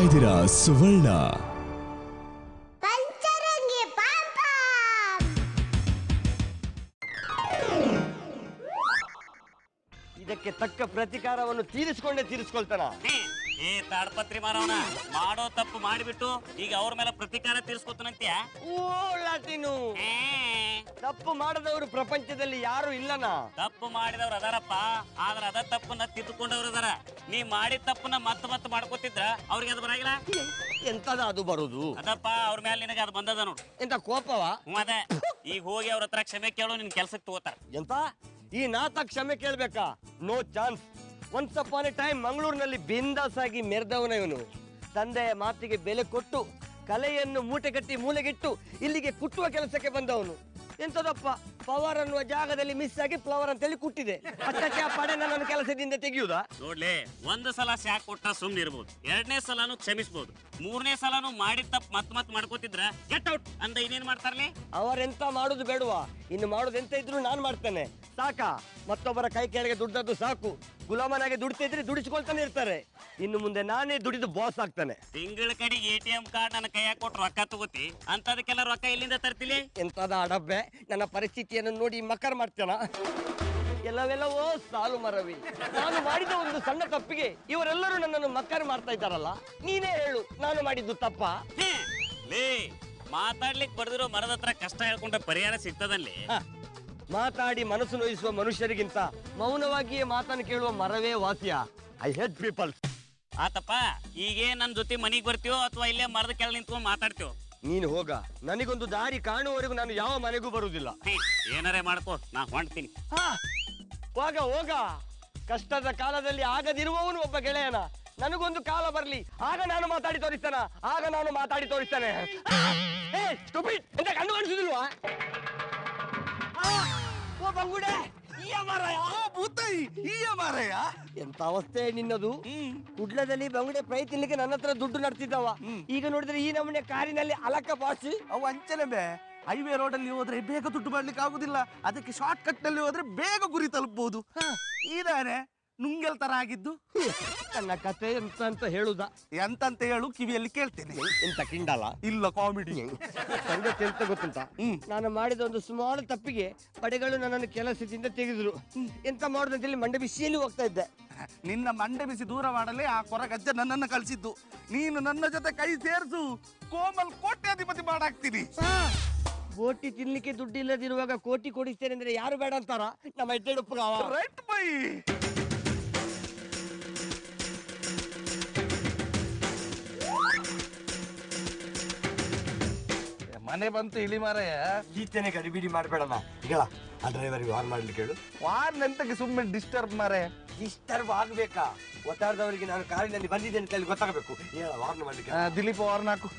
ಇದ್ದೀರಾ ಸುವರ್ಣ ಪಂಚರಂಗಿ ಪಾಪ ಇದಕ್ಕೆ ತಕ್ಕ ಪ್ರತಿಕಾರವನ್ನು ತೀರಿಸಿಕೊಂಡೇ ತೀರಿಸ್ಕೊಳ್ತಾನ ಏ ತಾಡ್ಪತ್ರಿ ಮಾರವನ ಮಾಡೋ ತಪ್ಪು ಮಾಡಿಬಿಟ್ಟು ಈಗ ಅವ್ರ ಮೇಲೆ ಪ್ರತಿಕಾರ ತೀರ್ಸ್ಕೊತಾನಂತ್ಯ ಓಳಾಟಿನು ತಪ್ಪು ಮಾಡದವರು ಪ್ರಪಂಚದಲ್ಲಿ ಯಾರು ಇಲ್ಲನಾ ತಪ್ಪು ಮಾಡಿದವ್ರು ಅದಾರಪ್ಪ ಆದ್ರ ಅದ ತಪ್ಪನ್ನ ತಿದ್ದುಕೊಂಡವ್ರು ಅದಾರ ನೀ ಮಾಡಿದ ತಪ್ಪನ್ನ ಮತ್ತ ಮತ್ತ ಮಾಡ್ಕೋತಿದ್ರ ಅವ್ರಿಗೆ ಅದು ಬರಾಗಿಲ್ಲ ಎಂತದ ಅದು ಬರುದು ಅದಪ್ಪ ಅವ್ರ ಮೇಲೆ ನಿನಗೆ ಅದು ಬಂದದ ನೋಡು ಎಂತ ಕೋಪವ ಹ್ಞೂ ಅದೇ ಈಗ ಹೋಗಿ ಅವ್ರ ಹತ್ರ ಕ್ಷಮೆ ಕೇಳು ನಿನ್ ಕೆಲ್ಸಕ್ಕೆ ತಗೋತಾರ ಎಂತ ಈ ನಾತ ಕ್ಷಮೆ ಕೇಳ್ಬೇಕಾ no chance once upon a time ಮಂಗಳೂರಿನಲ್ಲಿ ಬಿಂದಾಸ್ ಆಗಿ ಮೆರೆದವನ ಇವನು ತಂದೆಯ ಮಾತಿಗೆ ಬೆಲೆ ಕೊಟ್ಟು ಕಲೆಯನ್ನು ಮೂಟೆ ಕಟ್ಟಿ ಮೂಲೆಗಿಟ್ಟು ಇಲ್ಲಿಗೆ ಕುಟ್ಟುವ ಕೆಲಸಕ್ಕೆ ಬಂದವನು ಎಂತದಪ್ಪ ಪವರ್ ಅನ್ನುವ ಜಾಗದಲ್ಲಿ ಮಿಸ್ ಆಗಿ ಫ್ಲವರ್ ಅಂತೇಳಿ ಕುಟ್ಟಿದೆ ಅಷ್ಟಕ್ಕೆ ಆ ಪಡೆ ನನ್ನ ಕೆಲಸದಿಂದ ತೆಗೆಯುವುದಾ ನೋಡ್ಲಿ ಒಂದು ಸಲ ಸ್ಯಾಕ್ ಕೊಟ್ಟ ಸುಮ್ನೆ ಇರ್ಬೋದು ಎರಡನೇ ಸಲನು ಕ್ಷಮಿಸ್ಬೋದು ಮೂರನೇ ಸಲನು ಮಾಡಿದ ತಪ್ಪು ಮತ್ ಮತ್ ಮಾಡ್ಕೋತಿದ್ರ ಗೆಟ್ ಔಟ್ ಅಂದ ಇನ್ನೇನ್ ಮಾಡ್ತಾರಲಿ ಅವರೆಂತ ಮಾಡುದು ಬೇಡವಾ ಇನ್ನು ಮಾಡುದು ಎಂತ ಇದ್ರು ನಾನು ಮಾಡ್ತೇನೆ ಸಾಕ ಮತ್ತೊಬ್ಬರ ಕೈ ಕೆಳಗೆ ದುಡ್ಡದ್ದು ಸಾಕು ಗುಲಾಮನಾಗಿ ದುಡಿತಿದ್ರೆ ದುಡಿಸ್ಕೊಳ್ತಾನೆ ಇರ್ತಾರೆ ಇನ್ನು ಮುಂದೆ ನಾನೇ ದುಡಿದು ಬಾಸ್ ಆಗ್ತಾನೆ ತಿಂಗಳ ಕಡೆಗೆ ಎ ಟಿ ಎಂ ಕಾರ್ಡ್ ನನ್ನ ಕೈಯಾಗ ಕೊಟ್ಟು ರೊಕ್ಕ ತಗೋತಿ ಅಂತದಕ್ಕೆಲ್ಲ ರೊಕ್ಕ ಎಲ್ಲಿಂದ ತರ್ತಿಲಿ ಎಂತದ ಅಡಬ್ಬೆ ನನ್ನ ಪರಿಸ್ಥಿತಿಯನ್ನು ನೋಡಿ ಮಕರ್ ಮಾಡ್ತೇನ ಎಲ್ಲವೆಲ್ಲವೋ ಸಾಲು ಮರವಿ ನಾನು ಮಾಡಿದ ಒಂದು ಸಣ್ಣ ತಪ್ಪಿಗೆ ಇವರೆಲ್ಲರೂ ನನ್ನನ್ನು ಮಕ್ಕರ್ ಮಾಡ್ತಾ ಇದ್ದಾರಲ್ಲ ನೀನೇ ಹೇಳು ನಾನು ಮಾಡಿದ್ದು ತಪ್ಪ ಹೇ, ಲೇ ಮಾತಾಡ್ಲಿಕ್ ಬರ್ದಿರೋ ಮರದ ಹತ್ರ ಕಷ್ಟ ಹೇಳ್ಕೊಂಡ್ರೆ ಪರಿಹಾರ ಸಿಗ್ತದಲ್ಲಿ ಮಾತಾಡಿ ಮನಸ್ಸು ನೋಯಿಸುವ ಮನುಷ್ಯರಿಗಿಂತ ಮೌನವಾಗಿಯೇ ಮಾತನ್ನು ಕೇಳುವ ಮರವೇ ವಾಸಿಯ ಐ ಹೆಡ್ ಪೀಪಲ್ ಆತಪ್ಪ ಈಗೇ ನನ್ ಜೊತೆ ಮನಿಗ್ ಬರ್ತೀವೋ ಅಥವಾ ಇಲ್ಲೇ ಮರದ ಕೆಳ ನಿಂತ್ಕೊಂಡ್ ಮಾತಾಡ್ತೀವೋ ನೀನು ಹೋಗ ನನಗೊಂದು ದಾರಿ ಕಾಣುವವರೆಗೂ ನಾನು ಯಾವ ಮನೆಗೂ ಬರುವುದಿಲ್ಲ ಹೇ, ಏನಾರೇ ಮಾಡ್ಕೋ ನಾ ಹೊಂಟ್ತೀನಿ ಹಾ, ಹೋಗ ಹೋಗ ಕಷ್ಟದ ಕಾಲದಲ್ಲಿ ಆಗದಿರುವವನು ಒಬ್ಬ ಗೆಳೆಯನ ನನಗೊಂದು ಕಾಲ ಬರ್ಲಿ ಆಗ ನಾನು ಮಾತಾಡಿ ತೋರಿಸ್ತಾನ ಆಗ ನಾನು ಮಾತಾಡಿ ತೋರಿಸ್ತೇನೆ ಆ, ಏ, stupid, ಎಂತ ಕಣ್ಣು ಕಾಣಿಸುದಿಲ್ವಾ ಆ, ಓ ಬಂಗುಡೆ ಈ ಮಾರಾಯ ಭೂತಾಯಿ ಈಯ ಮಾರಯ್ಯ ಎಂತ ಅವಸ್ಥೆ ನಿನ್ನದು ಕುಡ್ಲದಲ್ಲಿ ಬಂಗುಡೆ ಪ್ರೈ ತಿನ್ಲಿಕ್ಕೆ ನನ್ನ ಹತ್ರ ದುಡ್ಡು ನಡ್ತಿದ್ದವ ಈಗ ನೋಡಿದ್ರೆ ಈ ನಮೂನೆ ಕಾರಿನಲ್ಲಿ ಅಲಕ ಬಾಸಿ ಅವು ಅಂಚನೆ ಬೇ ಹೈವೇ ರೋಡಲ್ಲಿ ಹೋದ್ರೆ ಬೇಗ ದುಡ್ಡು ಮಾಡ್ಲಿಕ್ಕೆ ಆಗುದಿಲ್ಲ ಅದಕ್ಕೆ ಶಾರ್ಟ್ ಕಟ್ ನಲ್ಲಿ ಹೋದ್ರೆ ಬೇಗ ಗುರಿ ತಲುಪಬಹುದು ಇದಾನೆ ನುಂಗೆಲ್ ತರ ಆಗಿದ್ದು ನನ್ನ ಕತೆ ಎಂತ ಅಂತ ಹೇಳುದ ಎಂತಂತ ಹೇಳು ಕಿವಿಯಲ್ಲಿ ಕೇಳ್ತೇನೆ ಎಂತ ಕಿಂಡಲ ಇಲ್ಲ ಕಾಮಿಡಿ ಸಂಗತಿ ಎಂತ ಗೊತ್ತುಂಟ ನಾನು ಮಾಡಿದ ಒಂದು ಸ್ಮಾಲ್ ತಪ್ಪಿಗೆ ಪಡೆಗಳು ನನ್ನನ್ನು ಕೆಲಸದಿಂದ ತೆಗೆದ್ರು ಎಂತ ಮಾಡುದಂತೇಳಿ ಮಂಡೆ ಬಿಸಿಯಲ್ಲಿ ಹೋಗ್ತಾ ಇದ್ದೆ ನಿನ್ನ ಮಂಡೆ ಬಿಸಿ ದೂರ ಮಾಡಲೇ ಆ ಕೊರಗಜ್ಜ ನನ್ನನ್ನು ಕಳಿಸಿದ್ದು ನೀನು ನನ್ನ ಜೊತೆ ಕೈ ಸೇರಿಸು ಕೋಮಲ್ ಕೋಟ್ಯಾಧಿಪತಿ ಮಾಡಾಕ್ತೀನಿ ಬೋಟಿ ತಿನ್ಲಿಕ್ಕೆ ದುಡ್ಡು ಇಲ್ಲದಿರುವಾಗ ಕೋಟಿ ಕೊಡಿಸ್ತೇನೆ ಅಂದ್ರೆ ಯಾರು ಬೇಡ ಅಂತಾರ ನಮ್ಮ ಎಡ್ಡೆಡುಪ್ಪಗಾವ ರೈಟ್ ಬೈ ಮನೆ ಬಂತು ಇಳಿ ಮಾರಯ್ಯ ಈಚೆನೆ ಗಡಿಬಿಡಿ ಮಾಡಬೇಡಲ್ಲ ಈಗಳ ಆ ಡ್ರೈವರ್ಗೆ ವಾರ್ ಮಾಡ್ಲಿಕ್ಕೆ ಹೇಳು ವಾರ್ ನೆಂತಕ್ಕೆ ಸುಮ್ಮನೆ ಡಿಸ್ಟರ್ಬ್ ಮಾರೆ ಡಿಸ್ಟರ್ಬ್ ಆಗ್ಬೇಕಾ ಒತ್ತಾಡದವರಿಗೆ ನಾನು ಕಾರಿನಲ್ಲಿ ಬಂದಿದ್ದೇನೆ ಅಂತ ಹೇಳಿ ಗೊತ್ತಾಗಬೇಕು ಹೇಳ ವಾರ್ನ್ ಮಾಡ್ಲಿಕ್ಕೆ ಆ, ದಿಲೀಪ್ ವಾರ್ನಾಕು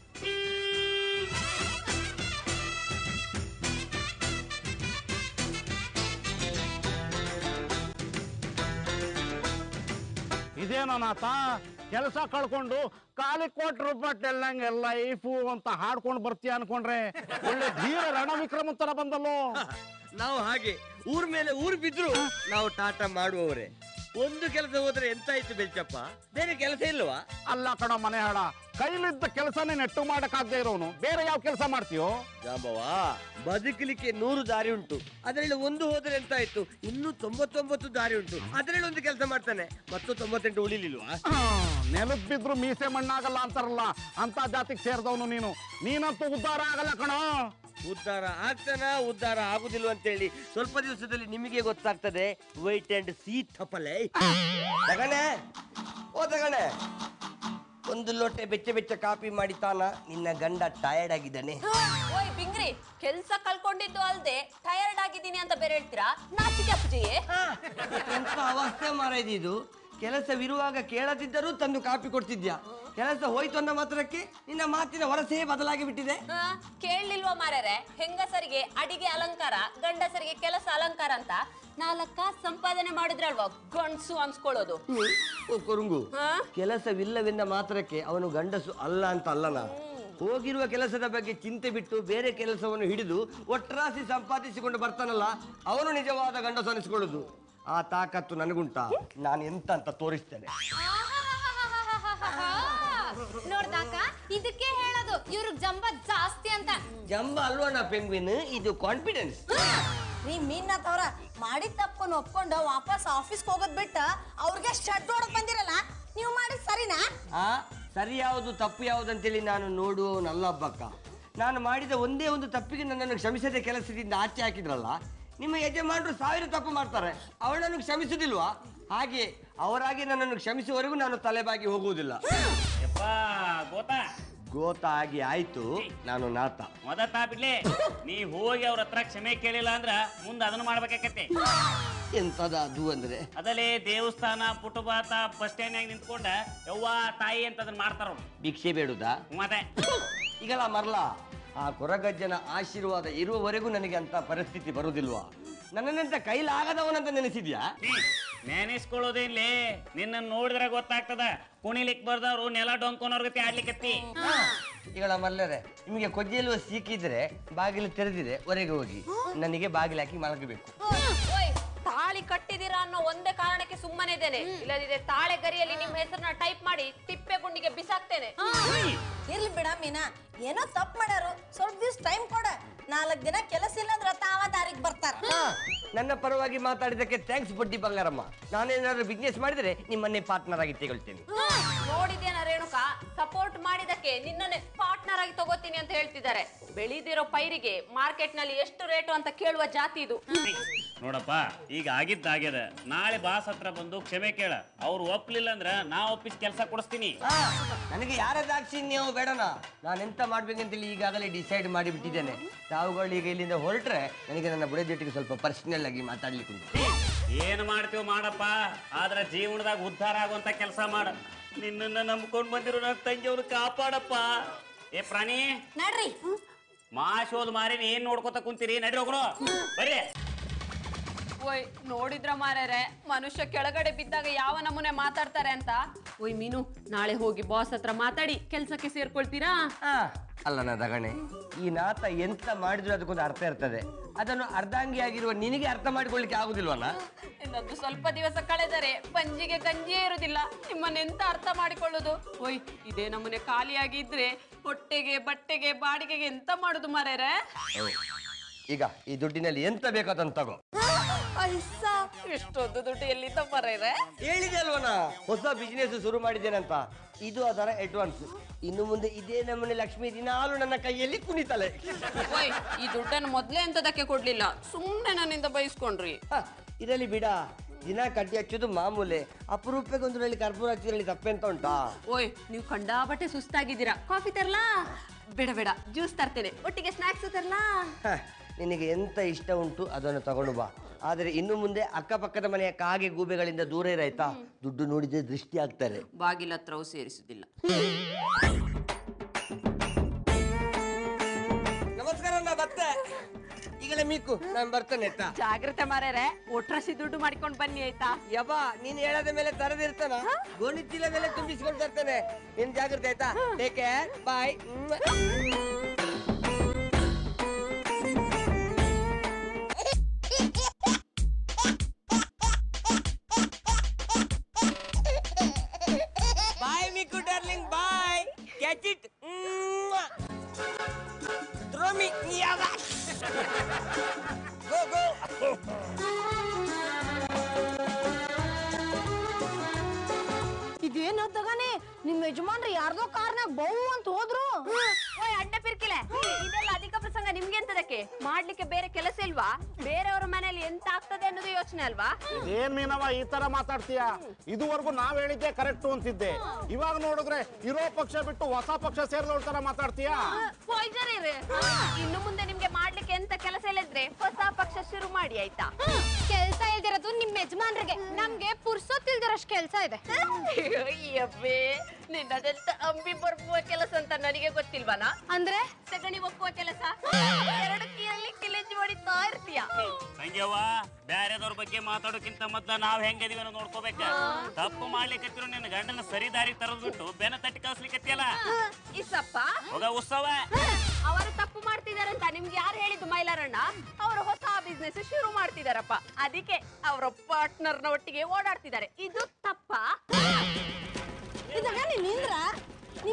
ಇದೇನೋ ನಾಥ ಕೆಲಸ ಕಳ್ಕೊಂಡು ಕಾಲಿ ಕೋಟಿ ರೂಪಾಯಿ ಟೆಲ್ಲಂಗೆ ಲೈಫು ಅಂತ ಹಾಡ್ಕೊಂಡು ಬರ್ತೀಯ ಅನ್ಕೊಂಡ್ರೆ ಒಳ್ಳೆ ಧೀರ ರಣವಿಕ್ರಮ ತರ ಬಂದಲ್ಲೋ ನಾವು ಹಾಗೆ ಊರ್ ಮೇಲೆ ಊರ್ ಬಿದ್ರು ನಾವು ಟಾಟಾ ಮಾಡುವವರೇ ಒಂದು ಕೆಲಸ ಹೋದ್ರೆ ಎಂತ ಆಯ್ತು ಬೆಲ್ಚಪ್ಪ ಬೇರೆ ಕೆಲಸ ಇಲ್ವಾ ಅಲ್ಲ ಕಣೋ ಮನೆ ಹಾಡ ಕೈಲಿದ್ದ ಕೆಲಸನೇ ನೆಟ್ಟು ಮಾಡಕ್ಕಾಗದೆ ಇರೋನು ಬೇರೆ ಯಾವ ಕೆಲಸ ಮಾಡ್ತೀಯೋ ಜಾಂಬವ ಬದುಕಲಿಕ್ಕೆ ನೂರು ದಾರಿ ಉಂಟು ಅದರಲ್ಲಿ ಒಂದು ಹೋದ್ರೆ ಎಂತ ಆಯ್ತು ಇನ್ನು ತೊಂಬತ್ತೊಂಬತ್ತು ದಾರಿ ಉಂಟು ಅದರಲ್ಲಿ ಒಂದು ಕೆಲಸ ಮಾಡ್ತಾನೆ ಮತ್ತು ತೊಂಬತ್ತೆಂಟು ಉಳಿಲಿಲ್ವಾ ನೆಲದ್ ಬಿದ್ರು ಮೀಸೆ ಮಣ್ಣಾಗಲ್ಲ ಅಂತಾರಲ್ಲ ಅಂತ ಜಾತಿಗೆ ಸೇರಿದವನು ನೀನು ನೀನಂತೂ ಉದ್ಧಾರ ಆಗಲ್ಲ ಕಣೋ ಉದ್ಧಾರ ಆಗ್ತಾನ ಉದ್ಧಾರ ಆಗುದಿಲ್ವ ಅಂತೇಳಿ ಸ್ವಲ್ಪ ದಿವಸದಲ್ಲಿ ನಿಮಗೆ ಗೊತ್ತಾಗ್ತದೆ ವೈಟ್ ಅಂಡ್ ಸಿ ತಪಲೆ ತಗಣೆ ಓ ತಗಣೆ ಒಂದು ಲೋಟೆ ಬೆಚ್ಚ ಬೆಚ್ಚ ಕಾಪಿ ಮಾಡಿ ತಾನ ನಿನ್ನ ಗಂಡ ಟಯರ್ಡ್ ಆಗಿದ್ದಾನೆ ಓಯ್ ಬಿಂಗ್ರಿ ಕೆಲ್ಸ ಕಳ್ಕೊಂಡಿದ್ದು ಅಲ್ದೆ ಟಯರ್ಡ್ ಆಗಿದ್ದೀನಿ ಅಂತ ಬೇರೆ ಹೇಳ್ತೀರಾ ನಾಚಿಕೆ ಅಪ್ಪಜಿಯೇ ಎಂತ ಅವಸ್ಥೆ ಮಾರಾಯ್ದು ಇದು ಕೆಲಸವಿರುವಾಗ ಕೇಳದಿದ್ದರೂ ತಂದು ಕಾಪಿ ಕೊಡ್ತಿದ್ಯಾ ಕೆಲಸ ಹೋಯ್ತು ಅನ್ನೋ ಮಾತ್ರಕ್ಕೆ ನಿನ್ನ ಮಾತಿನ ವರಸೆ ಬದಲಾಗಿ ಬಿಟ್ಟಿದೆ ಆ, ಕೇಳಲಿಲ್ವಾ ಮಾರ್ಯಾರೆ ಹೆಂಗಸರಿಗೆ ಅಡಿಗೆ ಅಲಂಕಾರ ಗಂಡಸರಿಗೆ ಕೆಲಸ ಅಲಂಕಾರ ಅಂತ ನಾಲ್ಕ ಸಂಪಾದನೆ ಮಾಡಿದ್ರಲ್ವಾ ಗಂಡ್ಸು ಅನ್ಸ್ಕೊಳ್ಳೋದು ಓ ಕೊರುಂಗು ಹಾ? ಕೆಲಸವಿಲ್ಲವೆಂದ ಮಾತ್ರಕ್ಕೆ ಅವನು ಗಂಡಸು ಅಲ್ಲ ಅಂತ ಅಲ್ಲನ ಹೋಗಿರುವ ಕೆಲಸದ ಬಗ್ಗೆ ಚಿಂತೆ ಬಿಟ್ಟು ಬೇರೆ ಕೆಲಸವನ್ನು ಹಿಡಿದು ಒಟ್ರಾಸಿ ಸಂಪಾದಿಸಿಕೊಂಡು ಬರ್ತಾನಲ್ಲ ಅವನು ನಿಜವಾದ ಗಂಡಸು ಅನಿಸಿಕೊಳ್ಳುದು ಆ ತಾಕತ್ತು ನನಗುಂಟ ನಾನು ಎಂತ ಅಂತ ತೋರಿಸ್ತೇನೆ ಆಹಾಹಾಹಾಹಾಹಾಹಾ. ನೋಡ್ದಾಕ ಇದಕ್ಕೆ ಹೇಳೋದು ಇವ್ರಿಗೆ ಜಂಬ ಜಾಸ್ತಿ ಅಂತ ಜಂಬ ಅಲ್ವಣ್ಣ ಪೆಂಗ್ವಿನ್ ಇದು ಕಾನ್ಫಿಡೆನ್ಸ್ ನೀ ಮೀನ್ನತ್ತವ್ರ ಮಾಡಿದ ತಪ್ಪನ್ನು ಒಪ್ಕೊಂಡು ವಾಪಸ್ ಆಫೀಸ್ಗೆ ಹೋಗೋದ್ ಬಿಟ್ಟ ಅವ್ರಿಗೆ ಶಡ್ ಹೊಡಕ್ ಬಂದಿರಲ್ಲ ನೀವು ಮಾಡಿದ್ ಸರಿನಾ ಆ ಸರಿ ಯಾವುದು ತಪ್ಪು ಯಾವುದು ಅಂತೇಳಿ ನಾನು ನೋಡುವವನಲ್ಲ ಹಬ್ಬಕ್ಕ ನಾನು ಮಾಡಿದ ಒಂದೇ ಒಂದು ತಪ್ಪಿಗೆ ನನ್ನನ್ನು ಕ್ಷಮಿಸದೆ ಕೆಲಸದಿಂದ ಆಚೆ ಹಾಕಿದ್ರಲ್ಲ ನಿಮ್ಮ ಯಜಮಾನರು ಸಾವಿರ ತಪ್ಪು ಮಾಡ್ತಾರೆ ಅವಳನ್ನು ಕ್ಷಮಿಸುವುದಿಲ್ವಾ ಹಾಗೆ ಅವರಾಗಿ ನನ್ನನ್ನು ಕ್ಷಮಿಸುವವರೆಗೂ ನಾನು ತಲೆಬಾಗಿ ಹೋಗುವುದಿಲ್ಲ ಯಪ್ಪ ಗೋತಾ ಗೋತಾಗಿ ಆಯ್ತು ನಾನು ನಾತ ಮೊದ ತಾ ಬಿಡ್ಲಿ ನೀ ಹೋಗಿ ಅವ್ರ ಹತ್ರ ಕ್ಷಮೆ ಕೇಳಿಲ್ಲ ಅಂದ್ರ ಮುಂದೆ ಅದನ್ನ ಮಾಡ್ಬೇಕಾಕತ್ತೆ ಎಂತದ ಅದು ಅಂದ್ರೆ ಅದಲ್ಲೇ ದೇವಸ್ಥಾನ ಪುಟಬಾತ ಬಸ್ ಸ್ಟ್ಯಾಂಡ್ನಾಗ ನಿಂತ್ಕೊಂಡ ಯವ್ವ ತಾಯಿ ಅಂತ ಅದನ್ನ ಮಾಡ್ತಾರ ಅವ್ರು ಭಿಕ್ಷೆ ಬೇಡುದಾ ಮತ್ತೆ ಈಗಲ್ಲ ಮರ್ಲ ಆ ಕೊರಗಜ್ಜನ ಆಶೀರ್ವಾದ ಇರುವವರೆಗೂ ನನಗೆ ಅಂತ ಪರಿಸ್ಥಿತಿ ಬರುವುದಿಲ್ವಾ ನನ್ನನ್ನಂತ ಕೈಲಾಗದವನಂತ ನೆನೆಸಿದ್ಯಾ ನೆನೆಸ್ಕೊಳ್ಳೋದೇನ್ಲೇ ನಿನ್ನ ನೋಡಿದ್ರೆ ಗೊತ್ತಾಗ್ತದ ಕುಣಿಲಿಕ್ ಬರ್ದವ್ರು ನೆಲ ಡೊಂಕೋನವ್ರ ಗತಿ ಆಡ್ಲಿಕ್ಕತ್ತಿ ಈಗಳ ಮಲ್ಲರೆ ನಿಮಗೆ ಕೊಜ್ಜೆಲ್ಲುವ ಸಿಕ್ಕಿದ್ರೆ ಬಾಗಿಲು ತೆರೆದಿದೆ ಹೊರಗೆ ಹೋಗಿ ನನಗೆ ಬಾಗಿಲು ಹಾಕಿ ಮಲಗಬೇಕು ಓಯ್ ತಾಳಿ ಕಟ್ಟಿದೀರಾ ಅನ್ನೋ ಒಂದೇ ಕಾರಣಕ್ಕೆ ಸುಮ್ಮನೆ ಇದ್ದೇನೆ ಇಲ್ಲದಿದ್ರೆ ತಾಳೆ ಗರಿಯಲ್ಲಿ ನಿಮ್ಮ ಹೆಸರನ್ನ ಟೈಪ್ ಮಾಡಿ ತಿಪ್ಪೆ ಗುಂಡಿಗೆ ಬಿಸಾಕ್ತೇನೆ ಇರ್ಲಿ ಬಿಡ ಮೀನಾ ಏನೋ ತಪ್ಪು ಮಾಡ್ಯಾರು ಸ್ವಲ್ಪ ದಿವ್ಸ ಟೈಮ್ ಕೊಡ ನಾಲ್ಕು ದಿನ ಕೆಲಸ ಇಲ್ಲ ಅಂದ್ರೆ ತಾವ ದಾರಿಗೆ ಬರ್ತಾರ ನನ್ನ ಪರವಾಗಿ ಮಾತಾಡಿದಕ್ಕೆ ಥ್ಯಾಂಕ್ಸ್ ಬಡ್ಡಿ ಬಂಗಾರಮ್ಮ ನಾನೇನಾದ್ರೂ ಬಿಸ್ನೆಸ್ ಮಾಡಿದರೆ ನಿಮ್ಮನ್ನೇ ಪಾರ್ಟ್ನರ್ ಆಗಿ ತೆಗೊಳ್ತೇನೆ ನೋಡಿದ್ಯೇನ ರೇಣುಕಾ ಸಪೋರ್ಟ್ ಮಾಡಿದಕ್ಕೆ ನಿನ್ನನ್ನೇ ಪಾರ್ಟ್ನರ್ ಆಗಿ ತಗೋತೀನಿ ಅಂತ ಹೇಳ್ತಿದ್ದಾರೆ ಬೆಳೆದಿರೋ ಪೈರಿಗೆ ಮಾರ್ಕೆಟ್ ನಲ್ಲಿ ಎಷ್ಟು ರೇಟು ಅಂತ ಕೇಳುವ ಜಾತಿ ಇದು ನೋಡಪ್ಪ ಈಗ ಆಗಿದ್ದಾಗ್ಯದ ನಾಳೆ ಬಾಸ್ ಹತ್ರ ಬಂದು ಕ್ಷಮೆ ಕೇಳ ಅವ್ರು ಒಪ್ಲಿಲ್ಲ ಅಂದ್ರ ನಾ ಆಫೀಸ್ ಕೆಲಸ ಕೊಡಿಸ್ತೀನಿ ಆ, ನನಗೆ ಯಾರ ದಾಕ್ಷಿಣ್ಯವು ಬೇಡನ ನಾನು ಎಂತ ಮಾಡ್ಬೇಕಂತೇಳಿ ಈಗಾಗಲೇ ಡಿಸೈಡ್ ಮಾಡಿಬಿಟ್ಟಿದ್ದೇನೆ ತಾವುಗಳು ಈಗ ಇಲ್ಲಿಂದ ಹೊರಟ್ರೆ ನನಗೆ ನನ್ನ ಬುಡಜೊಟ್ಟಿಗೆ ಸ್ವಲ್ಪ ಪರ್ಸನಲ್ ಆಗಿ ಮಾತಾಡ್ಲಿಕ್ಕೆ ಉಂಟು ಏನ್ ಮಾಡ್ತೀವಿ ಮಾಡಪ್ಪ ಆದ್ರ ಜೀವನದಾಗ ಉದ್ಧಾರ ಆಗುವಂತ ಕೆಲಸ ಮಾಡ ನಿನ್ನನ್ನ ನಂಬ್ಕೊಂಡ್ ಬಂದಿರೋ ನನ್ನ ತಂಗಿಯವ್ರು ಕಾಪಾಡಪ್ಪ ಏ ಪ್ರಾಣಿ ನಡ್ರಿ ಮಾಶೋದ್ ಮಾರಿನ ಏನ್ ನೋಡ್ಕೊತ ಕುಂತೀರಿ ನಡ್ರಿ ಹೋಗ್ರು ಬರ್ರಿ ಓಯ್ ನೋಡಿದ್ರ ಮಾರ್ಯಾರೆ ಮನುಷ್ಯ ಕೆಳಗಡೆ ಬಿದ್ದಾಗ ಯಾವ ನಮೂನೆ ಮಾತಾಡ್ತಾರೆ ಅಂತ ಓಯ್ ಮೀನು ನಾಳೆ ಹೋಗಿ ಬಾಸ್ ಹತ್ರ ಮಾತಾಡಿ ಕೆಲ್ಸಕ್ಕೆ ಸೇರ್ಕೊಳ್ತೀರಾ ಆ, ಅಲ್ಲ ನಾ ದಗಣೆ ಈ ನಾತ ಎಂತ ಮಾಡಿದ್ರು ಅದಕ್ಕೊಂದು ಅರ್ಥ ಇರ್ತದೆ ಅದನ್ನು ಅರ್ಧಾಂಗಿಯಾಗಿರುವ ನಿನಗೆ ಅರ್ಥ ಮಾಡಿಕೊಳ್ಳಿಕ್ಕೆ ಆಗುದಿಲ್ವಲ್ಲ ಇನ್ನೊಂದು ಸ್ವಲ್ಪ ದಿವಸ ಕಳೆದರೆ ಪಂಜಿಗೆ ಗಂಜಿಯೇ ಇರುವುದಿಲ್ಲ ನಿಮ್ಮನ್ನೆಂತ ಅರ್ಥ ಮಾಡಿಕೊಳ್ಳುದು ಓಯ್ ಇದೇ ನಮೂನೆ ಖಾಲಿಯಾಗಿದ್ರೆ ಹೊಟ್ಟೆಗೆ ಬಟ್ಟೆಗೆ ಬಾಡಿಗೆಗೆ ಎಂತ ಮಾಡುದು ಮಾರ್ಯಾರೆ ಈಗ ಈ ದುಡ್ಡಿನಲ್ಲಿ ಎಂತ ಬೇಕು ಅದನ್ನು ತಗೋ ಇಷ್ಟೊಂದು ದುಡ್ಡು ಎಲ್ಲಿಂದ ಮಾರ್ಯಾರೆ ಹೇಳಿದೆ ಅಲ್ವನ ಹೊಸ ಬಿಸಿನೆಸ್ ಶುರು ಮಾಡಿದ್ದೇನಂತ ಇದು ಅದರ ಅಡ್ವಾನ್ಸ್ ಇನ್ನು ಮುಂದೆ ಇದೇ ನಮ್ಮನೆ ಲಕ್ಷ್ಮಿ ದಿನಾಲು ನನ್ನ ಕೈಯಲ್ಲಿ ಕುಣಿತಲೆ ಓಯ್ ಈ ದುಡ್ಡನ್ನು ಮೊದ್ಲೇ ಎಂತದಕ್ಕೆ ಕೊಡ್ಲಿಲ್ಲ ಸುಮ್ನೆ ನನ್ನಿಂದ ಬಯಸ್ಕೊಂಡ್ರಿ ಹ, ಇರಲಿ ಬಿಡ ದಿನ ಕಡ್ಡಿ ಹಚ್ಚೋದು ಮಾಮೂಲೆ ಅಪರೂಪಕ್ಕೊಂದು ಹೇಳಿ ಕರ್ಪೂರ ಹಚ್ಚಿದ್ರಲ್ಲಿ ತಪ್ಪೆಂತ ಉಂಟಾ ಓಯ್ ನೀವು ಕಂಡಾಬಟ್ಟೆ ಸುಸ್ತಾಗಿದ್ದೀರಾ ಕಾಫಿ ತರ್ಲಾ ಬೇಡ ಬೇಡ ಜ್ಯೂಸ್ ತರ್ತೇನೆ ಒಟ್ಟಿಗೆ ಸ್ನಾಕ್ಸ್ ತರ್ಲಾ ಹ, ನಿನಗೆ ಎಂತ ಇಷ್ಟ ಉಂಟು ಅದನ್ನು ತಗೊಂಡು ಬಾ ಆದರೆ ಇನ್ನು ಮುಂದೆ ಅಕ್ಕಪಕ್ಕದ ಮನೆಯ ಕಾಗೆ ಗೂಬೆಗಳಿಂದ ದೂರ ಇರಾಯ್ತಾ ದುಡ್ಡು ನೋಡಿದ್ರೆ ದೃಷ್ಟಿ ಆಗ್ತಾರೆ ಬಾಗಿಲ ಹತ್ರವೂ ಸೇರಿಸುದಿಲ್ಲ ನಮಸ್ಕಾರ ನಾ ಬತ್ತೆ ಈಗಲೇ ಮೀಕು ನಾನು ಬರ್ತೇನೆ ಆಯ್ತಾ ಜಾಗ್ರತೆ ಮಾರ್ಯಾರೆ ಒಟ್ರಸಿ ದುಡ್ಡು ಮಾಡ್ಕೊಂಡು ಬನ್ನಿ ಆಯ್ತಾ ಯಬ್ಬಾ ನೀನ್ ಹೇಳದ ಮೇಲೆ ತರದಿರ್ತಾನ ಗೋಣಿ ಚೀಲ ಮೇಲೆ ತುಂಬಿಸ್ಕೊಂಡು ತರ್ತೇನೆ ನಿನ್ ಜಾಗ್ರತೆ ಆಯ್ತಾ ಟೇಕ್ ಕೇರ್ ಬಾಯ್ ಬಾಯ್ ಮಿಕ್ಕು darling bye catch it throw me go go ಇದೇನದ್ದಾಗನೆ ನಿಮ್ ಯಜಮಾನ್ರು ಯಾರ್ದೋ ಕಾರ್ನಾಗ ಬೌ ಅಂತ ಹೋದ್ರು ಓಯ್ ಅಡ್ಡ ಪಿರ್ಕಿಲೆ ಇದೆಲ್ಲ ಅಧಿಕ ಪ್ರಸಂಗ ನಿಮ್ಗೆ ಎಂತದಕ್ಕೆ ಮಾಡ್ಲಿಕ್ಕೆ ಬೇರೆ ಕೆಲಸ ಇಲ್ವಾ ಬೇರೆಯವರ ಮನೆಯಲ್ಲಿ ಎಂತ ಆಗ್ತದೆ ಅನ್ನೋದು ಯೋಚನೆ ಅಲ್ವಾ ಏನ್ ಮೀನವ ಈ ತರ ಮಾತಾಡ್ತೀಯ ಇದುವರೆಗೂ ನಾವ್ ಹೇಳಿದ್ದೆ ಕರೆಕ್ಟ್ ಅಂತಿದ್ದೆ ಇವಾಗ ನೋಡಿದ್ರೆ ಇರೋ ಪಕ್ಷ ಬಿಟ್ಟು ಹೊಸ ಪಕ್ಷ ಸೇರಿದವ್ರ ತರ ಮಾತಾಡ್ತೀಯ ಪಾಯ್ಸನ್ ಇರು ಇನ್ನು ಮುಂದೆ ನಿಮ್ಗೆ ಮಾಡ್ಲಿಕ್ಕೆ ಎಂತ ಕೆಲಸ ಇಲ್ಲದ್ರೆ ಹೊಸ ಪಕ್ಷ ಶುರು ಮಾಡಿ ಆಯ್ತಾ ಕೆಲ್ಸ ಇಲ್ದಿರೋದು ನಿಮ್ ಯಜಮಾನ್ರಿಗೆ ನಮ್ಗೆ ಪುರ್ಸೊತ್ ಇಲ್ದಿರೋಷ್ಟು ಕೆಲ್ಸ ಇದೆ ಅಯ್ಯಬ್ಬೇ ನಿನ್ನದೆಂತ ಅಂಬಿ ಬರ್ಬುವ ಕೆಲಸ ಅಂತ ನನಗೆ ಗೊತ್ತಿಲ್ವನಾ ಅಂದ್ರೆ ಸಗಣಿ ಒಕ್ಕುವ ಕೆಲಸ ಎರಡು ಕೀಯಲ್ಲಿ ಕಿಲೆಜ್ ಹೊಡಿತಾ ಇರ್ತೀಯ ತಂಗ್ಯವ್ವ ಬ್ಯಾರೆದವ್ರ ಬಗ್ಗೆ ಮಾತಾಡೋಕ್ಕಿಂತ ಮೊದ್ಲ ನಾವ್ ಹೆಂಗದೀವಿ ಅನ್ನೋದ್ ನೋಡ್ಕೋಬೇಕ ತಪ್ಪು ಮಾಡ್ಲಿಕ್ಕತ್ತಿರೋ ನಿನ್ನ ಗಂಡನ ಸರಿ ದಾರಿ ತರದ್ ಬಿಟ್ಟು ಬೆನ ತಟ್ಟಿ ಕಳ್ಸ್ಲಿಕ್ಕತ್ತಿಯಲ್ಲ ಇಸಪ್ಪ ಹೋಗ ಉತ್ಸವ ಅವರು ತಪ್ಪು ಮಾಡ್ತಿದಾರೆ ಅಂತ ನಿಮ್ಗೆ ಯಾರು ಹೇಳಿದ್ದು ಮೈಲಾರಣ್ಣ ಅವರು ಹೊಸ ಬಿಸ್ನೆಸ್ ಶುರು ಮಾಡ್ತಿದಾರಪ್ಪ ಅದಕ್ಕೆ ಅವರ ಪಾರ್ಟ್ನರ್ನ ಒಟ್ಟಿಗೆ ಓಡಾಡ್ತಿದ್ದಾರೆ ಇದು ತಪ್ಪಾ ಇದಾಗ ನಿಂದ್ರ ನಿಮ್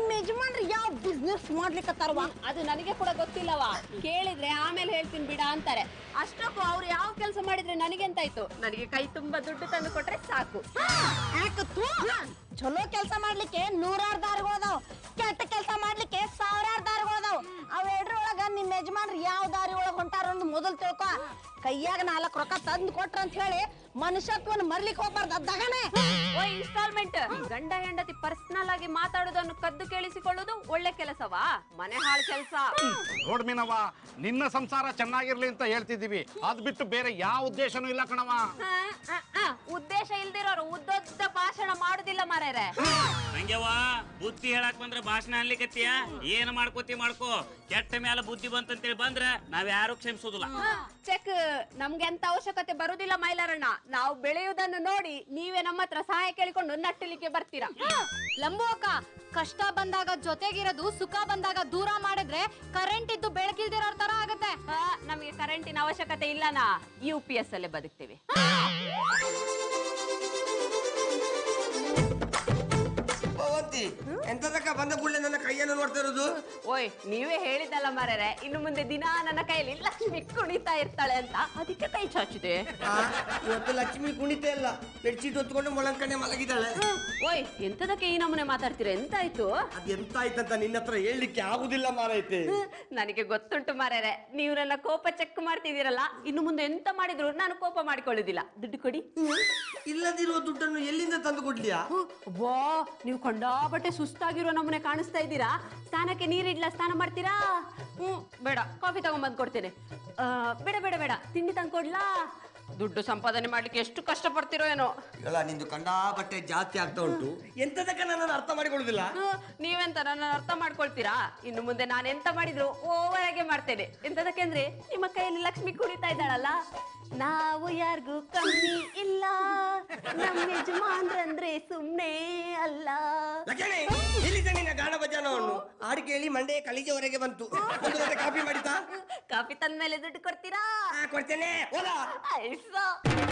ಕೋರ್ಸ್ ಮಾಡ್ಲಿಕ್ಕತ್ತಾರವಾ ಅದು ನನಗೆ ಕೂಡ ಗೊತ್ತಿಲ್ಲವಾ ಕೇಳಿದ್ರೆ ಆಮೇಲೆ ಹೇಳ್ತೀನಿ ಬಿಡ ಅಂತಾರೆ ಅಷ್ಟಕ್ಕೂ ಅವ್ರು ಯಾವ ಕೆಲಸ ಮಾಡಿದ್ರೆ ನನಗೆ ಎಂತಾಯ್ತು ನನಗೆ ಕೈ ತುಂಬಾ ದುಡ್ಡು ತಂದು ಕೊಟ್ರೆ ಸಾಕು ಯಾಕತ್ತು ಚಲೋ ಕೆಲಸ ಮಾಡ್ಲಿಕ್ಕೆ ನೂರಾರು ದಾರಿಗಳದಾವ್ ಕೆಟ್ಟ ಕೆಲಸ ಮಾಡ್ಲಿಕ್ಕೆ ಸಾವಿರಾರು ದಾರಿಗಳದಾವ್ ಅವ್ ಎರಡ್ರೊಳಗ ನಿಮ್ ಯಜಮಾನ್ರು ಯಾವ ದಾರಿ ಒಳಗ್ ಹೊಂಟಾರ ಅಂತ ಮೊದಲ್ ತಿಳ್ಕೊ ಕೈಯಾಗ ನಾಲ್ಕು ರೊಕ್ಕ ತಂದು ಕೊಟ್ರ ಅಂತ ಹೇಳಿ ಮನುಷ್ಯತ್ವನ ಮರ್ಲಿಕ್ ಹೋಗ್ಬಾರ್ದು ಅದ್ದಾಗನೆ ಓ ಇನ್ಸ್ಟಾಲ್ಮೆಂಟ್ ಗಂಡ ಹೆಂಡತಿ ಪರ್ಸನಲ್ ಆಗಿ ಮಾತಾಡೋದನ್ನು ಕದ್ದು ಕೇಳಿಸಿಕೊಳ್ಳೋದು ಒಳ್ಳೆ ಕೆಲಸವಾ ಮನೆ ಹಾಳು ಕೆಲಸ ನೋಡ್ ಮೀನವ್ವ ನಿನ್ನ ಸಂಸಾರ ಚೆನ್ನಾಗಿರ್ಲಿ ಅಂತ ಹೇಳ್ತಿದೀವಿ ಅದ್ ಬಿಟ್ಟು ಬೇರೆ ಯಾವ ಉದ್ದೇಶನೂ ಇಲ್ಲ ಕಣವ ಉದ್ದೇಶ ಇಲ್ದಿರೋರು ಉದ್ದೊದ್ದ ಭಾಷಣ ಮಾಡುದಿಲ್ಲ ಮಾರ್ಯಾರೆ ನಂಗೆವ್ವ ಬುದ್ಧಿ ಹೇಳಕ್ ಬಂದ್ರೆ ಭಾಷಣ ಅನ್ಲಿಕತ್ತೀಯ ಏನ್ ಮಾಡ್ಕೋತಿ ಮಾಡ್ಕೋ ಕೆಟ್ಟ ಮೇಲೆ ಬುದ್ಧಿ ಬಂತಂತೇಳಿ ಬಂದ್ರೆ ನಾವ್ ಯಾರು ಕ್ಷಮಿಸೋದಿಲ್ಲ ಚೆಕ್ ನಮ್ಗೆ ಅಂತ ಅವಶ್ಯಕತೆ ಬರುದಿಲ್ಲ ಮೈಲಾರಣ್ಣ ನಾವು ಬೆಳೆಯುವುದನ್ನು ನೋಡಿ ನೀವೇ ನಮ್ಮ ಹತ್ರ ಸಹಾಯ ಕೇಳಿಕೊಂಡು ನಟ್ಟಲಿಕ್ಕೆ ಬರ್ತೀರಾ ಲಂಬು ಅಕ್ಕ ಕಷ್ಟ ಬಂದಾಗ ಜೊತೆಗಿರೋದು ಸುಖ ಬಂದಾಗ ದೂರ ಮಾಡಿದ್ರೆ ಕರೆಂಟ್ ಇದ್ದು ಬೆಳಕಿಲ್ದಿರೋ ತರ ಆಗತ್ತೆ ಆ, ನಮಗೆ ಕರೆಂಟಿನ ಅವಶ್ಯಕತೆ ಇಲ್ಲನಾ ಯು ಪಿ ಎಸ್ ಅಲ್ಲೇ ಬದುಕ್ತೀವಿ ಭವಂತಿ ಎಂತದಕ್ಕ ಬಂದ ಕೂಡಲೇ ನನ್ನ ಕೈಯನ್ನು ನೋಡ್ತಾ ಇರೋದು ಓಯ್ ನೀವೇ ಹೇಳಿದ್ದಲ್ಲ ಮಾರ್ಯಾರೆ ಇನ್ನು ಮುಂದೆ ದಿನ ನನ್ನ ಕೈಯಲ್ಲಿ ಲಕ್ಷ್ಮಿ ಕುಣಿತಾ ಇರ್ತಾಳೆ ಅಂತ ಅದಕ್ಕೆ ಕೈ ಚಾಚಿದೆ ಆ, ಇವತ್ತು ಲಕ್ಷ್ಮಿ ಕುಣಿತ ಇಲ್ಲ ಬೆಡ್ಶೀಟ್ ಹೊತ್ಕೊಂಡು ಮೊಳಂಕಣೆ ಮಲಗಿದ್ದಾಳೆ ಓಯ್ ಎಂತದಕ್ಕೆ ಈ ನಮೂನೆ ಮಾತಾಡ್ತೀರ ಎಂತಾಯ್ತು ಅದ್ ಎಂತ ಆಯ್ತಂತ ನಿನ್ನ ಹತ್ರ ಹೇಳ್ಲಿಕ್ಕೆ ಆಗುದಿಲ್ಲ ಮಾರೈತೆ ನನಗೆ ಗೊತ್ತುಂಟು ಮಾರ್ಯಾರೆ ನೀವು ನನ್ನ ಕೋಪ ಚೆಕ್ ಮಾಡ್ತಿದ್ದೀರಲ್ಲ ಇನ್ನು ಮುಂದೆ ಎಂತ ಮಾಡಿದ್ರು ನಾನು ಕೋಪ ಮಾಡಿಕೊಳ್ಳುದಿಲ್ಲ ದುಡ್ಡು ಕೊಡಿ ಇಲ್ಲದಿರುವ ದುಡ್ಡನ್ನು ಎಲ್ಲಿಂದ ತಂದು ಕೊಡ್ಲಿಯಾ ವಾ ನೀವು ಕಂಡಾಬಟ್ಟೆ ಸುಸ್ತಾಗಿರೋ ನಮ್ಮನೆ ಕಾಣಿಸ್ತಾ ಇದ್ದೀರಾ ಸ್ನಾನಕ್ಕೆ ನೀರಿಡ್ಲ ಸ್ನಾನ ಮಾಡ್ತೀರಾ ಹ್ಮ್ ಬೇಡ ಕಾಫಿ ತಗೊಂಬಂದ್ ಕೊಡ್ತೇನೆ ಆ, ಬೇಡ ಬೇಡ ಬೇಡ ತಿಂಡಿ ತಂದ್ಕೊಡ್ಲಾ ದುಡ್ಡು ಸಂಪಾದನೆ ಮಾಡ್ಲಿಕ್ಕೆ ಎಷ್ಟು ಕಷ್ಟ ಪಡ್ತಿರೋ ಏನೋ ಇಲ್ಲ ನಿಂದು ಕಂಡಾಪಟ್ಟೆ ಜಾಸ್ತಿ ಆಗ್ತಾ ಉಂಟು ಎಂತದಕ್ಕ ನನ್ನನ್ನು ಅರ್ಥ ಮಾಡಿಕೊಳ್ಳುದಿಲ್ಲ ಹ್ಮ್, ನೀವೆಂತ ನನ್ನ ಅರ್ಥ ಮಾಡ್ಕೊಳ್ತೀರಾ ಇನ್ನು ಮುಂದೆ ನಾನು ಎಂತ ಮಾಡಿದ್ರು ಓವರ್ ಆಗಿ ಮಾಡ್ತೇನೆ ಎಂತದಕ್ಕೆ ಅಂದ್ರೆ ನಿಮ್ಮ ಕೈಯಲ್ಲಿ ಲಕ್ಷ್ಮಿ ಕುಣಿತಾ ಇದ್ದಾಳಲ್ಲ ನಾವು ಯಾರಿಗೂ ಕಮ್ಮಿ ಇಲ್ಲ ನಮ್ಮ ಯಜಮಾನ್ರಂದ್ರೆ ಸುಮ್ನೆ ಅಲ್ಲ ಲಕ್ಷ್ಮಿ ಎಲ್ಲಿದ್ದ ನಿನ್ನ ಗಾನ ಭಜನವನ್ನು ಹಾಡು ಕೇಳಿ ಮಂಡೆ ಕಲಿಜೆವರೆಗೆ ಬಂತು ಒಂದು ಲೋಟ ಕಾಫಿ ಮಾಡಿತಾ ಕಾಫಿ ತಂದ್ಮೇಲೆ ದುಡ್ಡು ಕೊಡ್ತೀರಾ ಆ, ಕೊಡ್ತೇನೆ ಹೋದ ಐಸಾ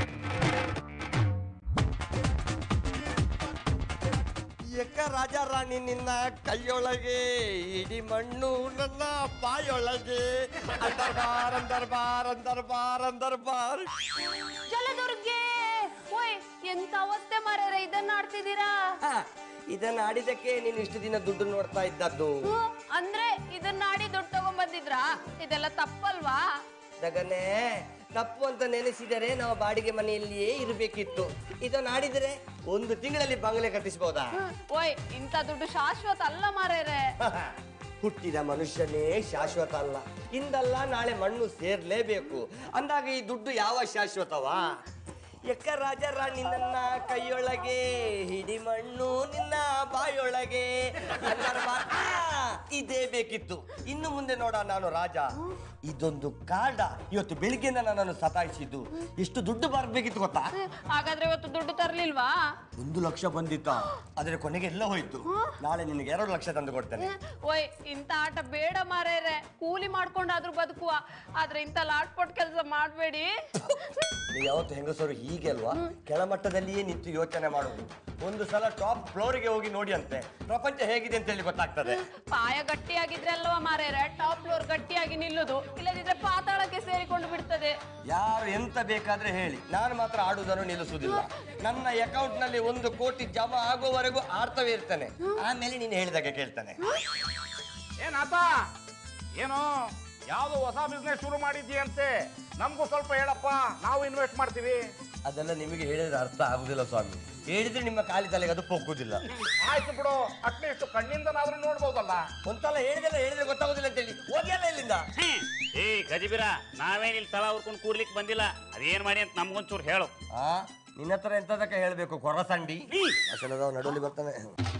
ಎಕ್ಕ ರಾಜ ರಾಣಿ ನಿನ್ನ ಕೈಯೊಳಗೆ ಇಡಿ ಮಣ್ಣು ನನ್ನ ಬಾಯೊಳಗೆ ಅಂದರ್ಬಾರ್ ಅಂದರ್ಬಾರ್ ಅಂದರ್ಬಾರ್ ಅಂದರ್ಬಾರ್ ಜಲದುರ್ಗೆ ಓಯ್ ಎಂತ ಅವಸ್ಥೆ ಮಾರ್ಯಾರ ಇದನ್ನ ಆಡ್ತಿದ್ದೀರಾ ಹ, ಇದನ್ನ ಆಡಿದಕ್ಕೆ ನೀನು ಇಷ್ಟು ದಿನ ದುಡ್ಡು ನೋಡ್ತಾ ಇದ್ದದ್ದು ಹ್ಮ್, ಅಂದ್ರೆ ಇದನ್ನ ಆಡಿ ದುಡ್ಡು ತಗೊಂಡ್ಬಂದಿದ್ರಾ ಇದೆಲ್ಲ ತಪ್ಪಲ್ವಾ ಜಗನೇ ತಪ್ಪು ಅಂತ ನೆನೆಸಿದರೆ ನಾವು ಬಾಡಿಗೆ ಮನೆಯಲ್ಲಿಯೇ ಇರಬೇಕಿತ್ತು ಇದನ್ನ ಆಡಿದರೆ ಒಂದು ತಿಂಗಳಲ್ಲಿ ಬಂಗಲೆ ಕಟ್ಟಿಸಬಹುದಾ ಓಯ್ ಇಂಥ ದುಡ್ಡು ಶಾಶ್ವತ ಅಲ್ಲ ಮಾರ್ಯಾರೆ ಹುಟ್ಟಿದ ಮನುಷ್ಯನೇ ಶಾಶ್ವತ ಅಲ್ಲ ಇಂದಲ್ಲ ನಾಳೆ ಮಣ್ಣು ಸೇರ್ಲೇಬೇಕು ಅಂದಾಗ ಈ ದುಡ್ಡು ಯಾವ ಶಾಶ್ವತವಾ ಎಕ್ಕ ರಾಜ ರಾಣಿ ನನ್ನ ಕೈಯೊಳಗೆ ಹಿಡಿ ಮಣ್ಣು ನಿನ್ನ ಬಾಯೊಳಗೆ ಅನ್ನರ ಬಾ- ಆ, ಇದೇ ಬೇಕಿತ್ತು ಇನ್ನು ಮುಂದೆ ನೋಡ ನಾನು ರಾಜ ಇದೊಂದು ಕಾಡ ಇವತ್ತು ಬೆಳಿಗ್ಗೆಯಿಂದ ನನ್ನನ್ನು ಸತಾಯಿಸಿದ್ದು ಎಷ್ಟು ದುಡ್ಡು ಬರಬೇಕಿತ್ತು ಗೊತ್ತಾ ಹಾಗಾದ್ರೆ ಇವತ್ತು ದುಡ್ಡು ತರ್ಲಿಲ್ವಾ ಒಂದು ಲಕ್ಷ ಬಂದಿತ್ತ ಆದರೆ ಕೊನೆಗೆ ಎಲ್ಲ ಹೋಯ್ತು ನಾಳೆ ನಿನಗೆ ಎರಡು ಲಕ್ಷ ತಂದು ಕೊಡ್ತೇನೆ ಓಯ್ ಇಂಥ ಆಟ ಬೇಡ ಮಾರ್ಯಾರೆ ಕೂಲಿ ಮಾಡ್ಕೊಂಡಾದ್ರೂ ಬದುಕುವ ಆದ್ರೆ ಇಂಥ ಲಾಟ್ಪೊಟ್ ಕೆಲಸ ಮಾಡಬೇಡಿ ನೀವು ಯಾವತ್ತು ಹೆಂಗಸರು ಹೀಗೆ ಅಲ್ವಾ ಕೆಳಮಟ್ಟದಲ್ಲಿಯೇ ನಿಂತು ಯೋಚನೆ ಮಾಡುದು ಒಂದು ಸಲ ಟಾಪ್ ಫ್ಲೋರ್ಗೆ ಹೋಗಿ ನೋಡಿ ಅಂತೆ ಪ್ರಪಂಚ ಹೇಗಿದೆ ಅಂತ ಹೇಳಿ ಗೊತ್ತಾಗ್ತದೆ ಪಾಯ ಗಟ್ಟಿಯಾಗಿದ್ರೆ ಅಲ್ವಾ ಮಾರ್ಯಾರೆ ಟಾಪ್ ಫ್ಲೋರ್ ಗಟ್ಟಿಯಾಗಿ ನಿಲ್ಲುದು ಇಲ್ಲದಿದ್ರೆ ಪಾತಾಳಕ್ಕೆ ಸೇರಿಕೊಂಡು ಬಿಡ್ತದೆ ಯಾರು ಎಂತ ಬೇಕಾದ್ರೆ ಹೇಳಿ ನಾನು ಮಾತ್ರ ಆಡುವುದನ್ನು ನಿಲ್ಲಿಸುವುದಿಲ್ಲ ನನ್ನ ಅಕೌಂಟ್ ನಲ್ಲಿ ಒಂದು ಕೋಟಿ ಜಮಾ ಆಗುವವರೆಗೂ ಆಡ್ತವೇ ಇರ್ತೇನೆ ಆಮೇಲೆ ನೀನು ಹೇಳಿದಾಗೆ ಕೇಳ್ತಾನೆ ಏನಾತ ಏನು ಯಾವ್ದೋ ಹೊಸ ಬಿಸ್ನೆಸ್ ಶುರು ಮಾಡಿದ್ಯಂತೆ ನಮಗೂ ಸ್ವಲ್ಪ ಹೇಳಪ್ಪ ನಾವು ಇನ್ವೆಸ್ಟ್ ಮಾಡ್ತೀವಿ ಅದೆಲ್ಲ ನಿಮಗೆ ಹೇಳಿದ್ರೆ ಅರ್ಥ ಆಗುದಿಲ್ಲ ಸ್ವಾಮಿ ಹೇಳಿದ್ರೆ ನಿಮ್ಮ ಖಾಲಿ ತಲೆಗೆ ಅದು ಪೊಕ್ಕುದಿಲ್ಲ ಆಯ್ತು ಬಿಡು ಅಟ್ಲೀಸ್ಟ್ ಕಣ್ಣಿಂದನಾದ್ರೂ ನೋಡ್ಬೋದಲ್ಲ ಒಂದ್ಸಲ ಹೇಳಿದೆಲ್ಲ ಹೇಳಿದ್ರೆ ಗೊತ್ತಾಗುದಿಲ್ಲ ಅಂತ ಹೇಳಿ ಹೋಗಿಯಲ್ಲ ಇಲ್ಲಿಂದ ಹ್ಮ್. ಏ ಗಜಿಬಿರ ನಾವೇನ್ ಇಲ್ಲಿ ತಲ ಉರ್ಕೊಂಡು ಕೂರ್ಲಿಕ್ಕೆ ಬಂದಿಲ್ಲ ಅದೇನ್ ಮಾಡಿ ಅಂತ ನಮ್ಗೊಂಚೂರು ಹೇಳು ಆ ನಿನ್ನ ಹತ್ರ ಎಂತದಕ್ಕೆ ಹೇಳ್ಬೇಕು ಕೊರಸಂಡಿ ಅಸಲದವ ನಡುವಲ್ಲಿ ಬರ್ತಾನೆ